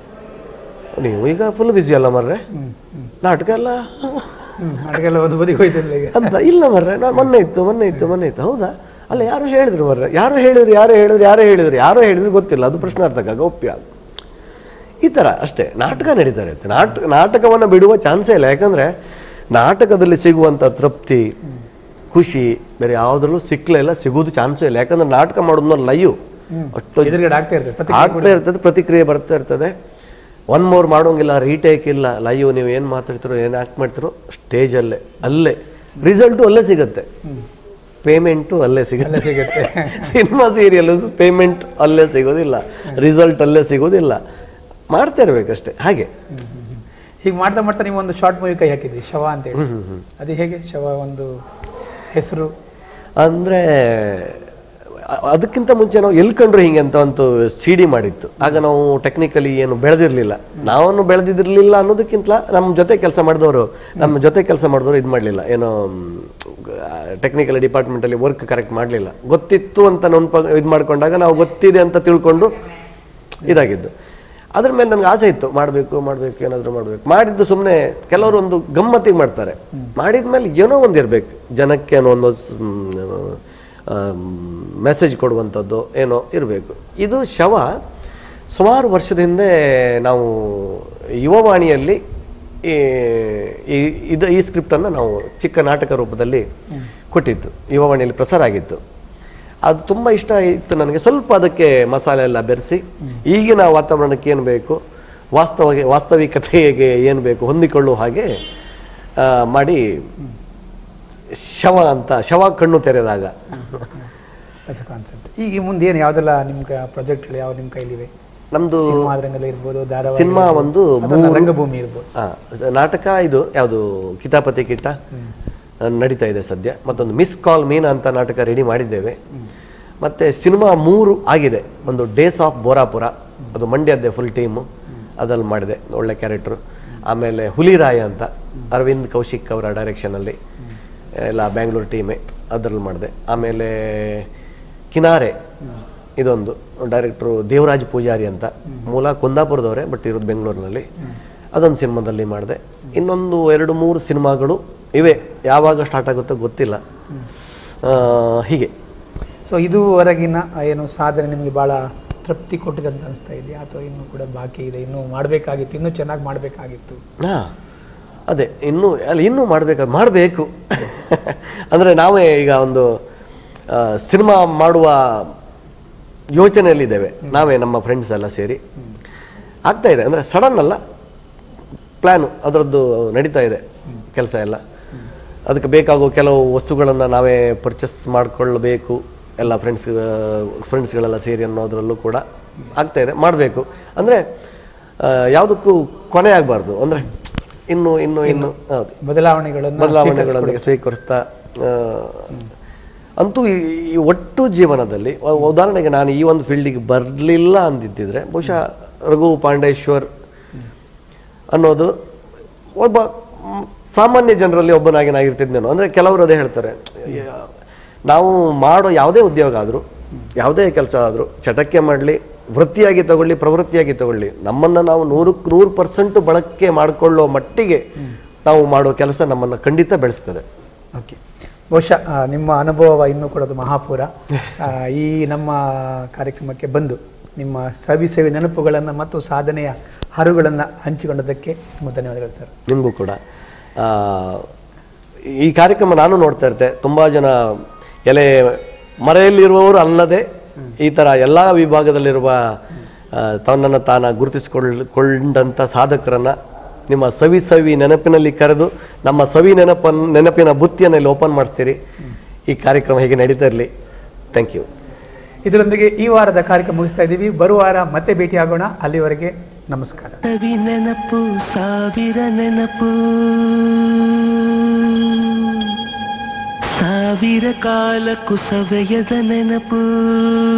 ನೀವು ಈಗ ಫುಲ್ ಬ್ಯುಸಿ ಅಲ್ಲ ಮರ್ರೆ ನಾಟಕ ಎಲ್ಲ ಹ್ಮ್ ಅಡುಗೆಲ್ಲ ಒಂದು ಬದಿಗೆ ಹೋಯ್ತಲ್ಲ ಈಗ ಅಂತ ಇಲ್ಲ ಮರ್ರೆ ನಾ ಮೊನ್ನೆ ಇತ್ತು ಮೊನ್ನೆ ಇತ್ತು ಮೊನ್ನೆ ಇತ್ತು ಹೌದಾ ಅಲ್ಲ ಯಾರು ಹೇಳಿದ್ರು ಮರ್ರೆ ಯಾರು ಹೇಳಿದ್ರು ಯಾರು ಹೇಳಿದ್ರು ಯಾರು ಹೇಳಿದ್ರು ಯಾರೋ ಹೇಳಿದ್ರು ಗೊತ್ತಿಲ್ಲ ಅದು ಪ್ರಶ್ನಾರ್ಥಕ ಗೌಪ್ಯ ಈ ಥರ ಅಷ್ಟೇ ನಾಟಕ ನಡೀತಾ ಇರುತ್ತೆ ನಾಟಕ ನಾಟಕವನ್ನು ಬಿಡುವ ಚಾನ್ಸೇ ಇಲ್ಲ ಯಾಕಂದರೆ ನಾಟಕದಲ್ಲಿ ಸಿಗುವಂಥ ತೃಪ್ತಿ ಖುಷಿ ಬೇರೆ ಯಾವುದ್ರಲ್ಲೂ ಸಿಕ್ಕಲೇ ಇಲ್ಲ ಸಿಗೋದು ಚಾನ್ಸೇ ಇಲ್ಲ ಯಾಕಂದ್ರೆ ನಾಟಕ ಮಾಡೋದು ಲೈವ್ ಅಷ್ಟು ಎದುರುಗಡೆ ಆಗ್ತಾ ಇರ್ತದೆ ಪ್ರತಿ ಆಗ್ತಾ ಇರ್ತದೆ ಪ್ರತಿಕ್ರಿಯೆ ಬರ್ತಾ ಇರ್ತದೆ ಒನ್ ಮೋರ್ ಮಾಡೋಂಗಿಲ್ಲ ರೀಟೇಕ್ ಇಲ್ಲ ಲೈವ್ ನೀವು ಏನು ಮಾತಾಡ್ತಿರೋ ಏನು ಆ್ಯಕ್ಟ್ ಮಾಡ್ತಿರೋ ಸ್ಟೇಜಲ್ಲೇ ಅಲ್ಲೇ ರಿಸಲ್ಟು ಅಲ್ಲೇ ಸಿಗುತ್ತೆ ಪೇಮೆಂಟು ಅಲ್ಲೇ ಸಿಗುತ್ತೆ ಸಿಗುತ್ತೆ ಸಿನಿಮಾ ಸೀರಿಯಲ್ ಪೇಮೆಂಟ್ ಅಲ್ಲೇ ಸಿಗೋದಿಲ್ಲ ರಿಸಲ್ಟ್ ಅಲ್ಲೇ ಸಿಗೋದಿಲ್ಲ ಮಾಡ್ತಾ ಇರ್ಬೇಕಷ್ಟೇ ಹಾಗೆ ಹೀಗೆ ಮಾಡ್ತಾ ಮಾಡ್ತಾ ನೀವು ಒಂದು ಶಾರ್ಟ್ ಮೂವಿ ಕೈ ಹಾಕಿದ್ರಿ ಶವ ಅಂತ ಹೇಳಿ ಅದು ಹೇಗೆ ಶವ ಒಂದು ಹೆಸರು ಅಂದರೆ ಅದಕ್ಕಿಂತ ಮುಂಚೆ ನಾವು ಎಲ್ಲಿ ಕಂಡ್ರು ಹಿಂಗೆ ಅಂತ ಒಂದು ಸಿ ಡಿ ಮಾಡಿತ್ತು ಆಗ ನಾವು ಟೆಕ್ನಿಕಲಿ ಏನು ಬೆಳೆದಿರಲಿಲ್ಲ ನಾವನ್ನು ಬೆಳೆದಿದ್ದಿರಲಿಲ್ಲ ಅನ್ನೋದಕ್ಕಿಂತ ನಮ್ಮ ಜೊತೆ ಕೆಲಸ ಮಾಡಿದವರು ನಮ್ಮ ಜೊತೆ ಕೆಲಸ ಮಾಡಿದವರು ಇದು ಮಾಡಲಿಲ್ಲ ಏನೋ ಟೆಕ್ನಿಕಲ್ ಡಿಪಾರ್ಟ್ಮೆಂಟಲ್ಲಿ ವರ್ಕ್ ಕರೆಕ್ಟ್ ಮಾಡಲಿಲ್ಲ ಗೊತ್ತಿತ್ತು ಅಂತ ನೆನ್ಪ ಇದು ಮಾಡ್ಕೊಂಡಾಗ ನಾವು ಗೊತ್ತಿದೆ ಅಂತ ತಿಳ್ಕೊಂಡು ಇದಾಗಿದ್ದು ಅದ್ರ ಮೇಲೆ ನನಗೆ ಆಸೆ ಇತ್ತು ಮಾಡಬೇಕು ಮಾಡಬೇಕು ಏನಾದರೂ ಮಾಡಬೇಕು ಮಾಡಿದ್ದು ಸುಮ್ಮನೆ ಕೆಲವರು ಒಂದು ಗಮ್ಮತ್ತಿಗೆ ಮಾಡ್ತಾರೆ ಮಾಡಿದ ಮೇಲೆ ಏನೋ ಒಂದು ಇರಬೇಕು ಜನಕ್ಕೆ ಏನೋ ಒಂದು ಮೆಸೇಜ್ ಕೊಡುವಂಥದ್ದು ಏನೋ ಇರಬೇಕು ಇದು ಶವ ಸುಮಾರು ವರ್ಷದ ಹಿಂದೆ ನಾವು ಯುವವಾಣಿಯಲ್ಲಿ ಈ ಈ- ಇದು ಈ ಸ್ಕ್ರಿಪ್ಟನ್ನು ನಾವು ಚಿಕ್ಕ ನಾಟಕ ರೂಪದಲ್ಲಿ ಕೊಟ್ಟಿತ್ತು ಯುವವಾಣಿಯಲ್ಲಿ ಪ್ರಸಾರ ಆಗಿತ್ತು ಅದು ತುಂಬ ಇಷ್ಟ ಇತ್ತು ನನಗೆ ಸ್ವಲ್ಪ ಅದಕ್ಕೆ ಮಸಾಲೆ ಎಲ್ಲ ಬೆರೆಸಿ ಈಗಿನ ವಾತಾವರಣಕ್ಕೆ ಏನು ಬೇಕು ವಾಸ್ತವ ವಾಸ್ತವಿಕತೆಗೆ ಏನು ಬೇಕು ಹೊಂದಿಕೊಳ್ಳುವ ಹಾಗೆ ಆ, ಮಾಡಿ ಶವ ಅಂತ ಶವ ಕಣ್ಣು ತೆರೆದಾಗ ಕಾನ್ಸೆಪ್ಟ್ ಈಗ ಮುಂದೆ ಏನು ಯಾವುದೆಲ್ಲ ನಿಮ್ಗೆ ಪ್ರಾಜೆಕ್ಟ್ಗಳು ಯಾವ ನಿಮ್ಮ ಕೈಲಿವೆ ನಮ್ಮದು ಸಿನಿಮಾ ರಂಗದಲ್ಲಿ ಇರ್ಬೋದು ಧಾರಾವಾಹಿ ಸಿನಿಮಾ ಒಂದು ಅಥವಾ ರಂಗಭೂಮಿ ಇರ್ಬೋದು ಆ, ನಾಟಕ ಇದು ಯಾವುದು ಕಿತಾಪತಿ ಕಿಟ್ಟ ಆ, ನಡೀತಾ ಇದೆ ಸದ್ಯ ಮತ್ತೊಂದು ಮಿಸ್ ಕಾಲ್ ಮೀನಾ ಅಂತ ನಾಟಕ ರೆಡಿ ಮಾಡಿದ್ದೇವೆ ಮತ್ತೆ ಸಿನಿಮಾ ಮೂರು ಆಗಿದೆ ಒಂದು ಡೇಸ್ ಆಫ್ ಬೋರಾಪುರ ಅದು ಮಂಡ್ಯದ್ದೇ ಫುಲ್ ಟೀಮು ಅದ್ರಲ್ಲಿ ಮಾಡಿದೆ ಒಳ್ಳೆ ಕ್ಯಾರೆಕ್ಟ್ರು ಆಮೇಲೆ ಹುಲಿರಾಯ ಅಂತ ಅರವಿಂದ್ ಕೌಶಿಕ್ ಅವರ ಡೈರೆಕ್ಷನಲ್ಲಿ ಎಲ್ಲ ಬ್ಯಾಂಗ್ಳೂರು ಟೀಮೇ ಅದರಲ್ಲಿ ಮಾಡಿದೆ ಆಮೇಲೆ ಕಿನಾರೆ ಇದೊಂದು ಡೈರೆಕ್ಟ್ರು ದೇವರಾಜ್ ಪೂಜಾರಿ ಅಂತ ಮೂಲ ಕುಂದಾಪುರದವರೇ ಬಟ್ ಇರೋದು ಬೆಂಗಳೂರಿನಲ್ಲಿ ಅದೊಂದು ಸಿನಿಮಾದಲ್ಲಿ ಮಾಡಿದೆ ಇನ್ನೊಂದು ಎರಡು ಮೂರು ಸಿನಿಮಾಗಳು ಇವೆ ಯಾವಾಗ ಸ್ಟಾರ್ಟ್ ಆಗುತ್ತೋ ಗೊತ್ತಿಲ್ಲ ಆ, ಹೀಗೆ ಸೊ ಇದುವರೆಗಿನ ಏನು ಸಾಧನೆ ನಿಮಗೆ ಭಾಳ ತೃಪ್ತಿ ಕೊಟ್ಟಿದೆ ಅಂತ ಅನಿಸ್ತಾ ಇದೆಯಾ ಅಥವಾ ಇನ್ನೂ ಕೂಡ ಬಾಕಿ ಇದೆ ಇನ್ನೂ ಮಾಡಬೇಕಾಗಿತ್ತು ಇನ್ನೂ ಚೆನ್ನಾಗಿ ಮಾಡಬೇಕಾಗಿತ್ತು ಹಾ ಅದೇ ಇನ್ನೂ ಅಲ್ಲ ಇನ್ನೂ ಮಾಡಬೇಕು ಮಾಡಬೇಕು ಅಂದರೆ ನಾವೇ ಈಗ ಒಂದು ಸಿನಿಮಾ ಮಾಡುವ ಯೋಚನೆಯಲ್ಲಿದ್ದೇವೆ ನಾವೇ ನಮ್ಮ ಫ್ರೆಂಡ್ಸ್ ಎಲ್ಲ ಸೇರಿ ಆಗ್ತಾ ಇದೆ ಅಂದರೆ ಸಡನ್ ಅಲ್ಲ ಪ್ಲ್ಯಾನು ಅದರದ್ದು ನಡೀತಾ ಇದೆ ಕೆಲಸ ಎಲ್ಲ ಅದಕ್ಕೆ ಬೇಕಾಗೋ ಕೆಲವು ವಸ್ತುಗಳನ್ನು ನಾವೇ ಪರ್ಚೇಸ್ ಮಾಡಿಕೊಳ್ಳಬೇಕು ಎಲ್ಲ ಫ್ರೆಂಡ್ಸ್ ಫ್ರೆಂಡ್ಸ್ಗಳೆಲ್ಲ ಸೇರಿ ಅನ್ನೋದ್ರಲ್ಲೂ ಕೂಡ ಆಗ್ತಾ ಇದೆ ಮಾಡಬೇಕು ಅಂದರೆ ಯಾವುದಕ್ಕೂ ಕೊನೆ ಆಗಬಾರ್ದು ಅಂದರೆ ಇನ್ನು ಇನ್ನು ಇನ್ನು ಹೌದು ಬದಲಾವಣೆಗಳನ್ನು ಬದಲಾವಣೆಗಳೊಂದಿಗೆ ಸ್ವೀಕರಿಸ್ತಾ ಆ, ಅಂತೂ ಈ ಈ ಒಟ್ಟು ಜೀವನದಲ್ಲಿ ಉ- ಉದಾಹರಣೆಗೆ ನಾನು ಈ ಒಂದು ಫೀಲ್ಡಿಗೆ ಬರಲಿಲ್ಲ ಅಂದಿದ್ದಿದ್ರೆ ಬಹುಶಃ ರಘು ಪಾಂಡೇಶ್ವರ್ ಅನ್ನೋದು ಒಬ್ಬ ಮ್, ಸಾಮಾನ್ಯ ಜನರಲ್ಲಿ ಒಬ್ಬನಾಗಿ ನಾಗಿರ್ತಿದ್ನೇನೋ ಅಂದರೆ ಕೆಲವರು ಅದೇ ಹೇಳ್ತಾರೆ ಯ- ನಾವು ಮಾಡೋ ಯಾವುದೇ ಉದ್ಯೋಗ ಆದರೂ ಯಾವುದೇ ಕೆಲಸ ಆದರೂ ಚಟಕ್ಕೆ ಮಾಡಲಿ ವೃತ್ತಿಯಾಗಿ ತಗೊಳ್ಳಿ ಪ್ರವೃತ್ತಿಯಾಗಿ ತಗೊಳ್ಳಿ ನಮ್ಮನ್ನು ನಾವು ನೂರಕ್ಕೆ ನೂರು ಪರ್ಸೆಂಟ್ ಬಳಕೆ ಮಾಡಿಕೊಳ್ಳೋ ಮಟ್ಟಿಗೆ ನಾವು ಮಾಡೋ ಕೆಲಸ ನಮ್ಮನ್ನು ಖಂಡಿತ ಬೆಳೆಸ್ತದೆ ಓಕೆ ಬಹುಶಃ ಆ, ನಿಮ್ಮ ಅನುಭವ ಇನ್ನೂ ಕೂಡ ಅದು ಮಹಾಪೂರ ಆ, ಈ ನಮ್ಮ ಕಾರ್ಯಕ್ರಮಕ್ಕೆ ಬಂದು ನಿಮ್ಮ ಸವಿ ಸವಿ ನೆನಪುಗಳನ್ನು ಮತ್ತು ಸಾಧನೆಯ ಹರುಗಳನ್ನು ಹಂಚಿಕೊಂಡದಕ್ಕೆ ತುಂಬ ಧನ್ಯವಾದಗಳು ಸರ್ ನಿಮಗೂ ಕೂಡ ಆ, ಈ ಕಾರ್ಯಕ್ರಮ ನಾನು ನೋಡ್ತಾ ಇರ್ತೆ ತುಂಬ ಜನ ಎಲೆ ಮರೆಯಲ್ಲಿರುವವರು ಅಲ್ಲದೆ ಈ ಥರ ಎಲ್ಲ ವಿಭಾಗದಲ್ಲಿರುವ ಆ, ತನ್ನನ್ನು ತಾನ ಗುರುತಿಸಿಕೊಳ್ಳ ಸಾಧಕರನ್ನ ನಿಮ್ಮ ಸವಿ ಸವಿ ನೆನಪಿನಲ್ಲಿ ಕರೆದು ನಮ್ಮ ಸವಿ ನೆನಪನ್ನು ನೆನಪಿನ ಬುತ್ತಿಯನ್ನು ಇಲ್ಲಿ ಓಪನ್ ಮಾಡ್ತೀರಿ ಈ ಕಾರ್ಯಕ್ರಮ ಹೇಗೆ ನಡೀತಾ ಇರಲಿ ಥ್ಯಾಂಕ್ ಯು ಇದರೊಂದಿಗೆ ಈ ವಾರದ ಕಾರ್ಯಕ್ರಮ ಮುಗಿಸ್ತಾ ಇದ್ದೀವಿ ಬರುವ ವಾರ ಮತ್ತೆ ಭೇಟಿಯಾಗೋಣ ಅಲ್ಲಿವರೆಗೆ ನಮಸ್ಕಾರ ಸವಿ ನೆನಪು ಸಾವಿರ ನೆನಪು ಸಾವಿರ ಕಾಲ ಕುಸವೆಯದ ನೆನಪು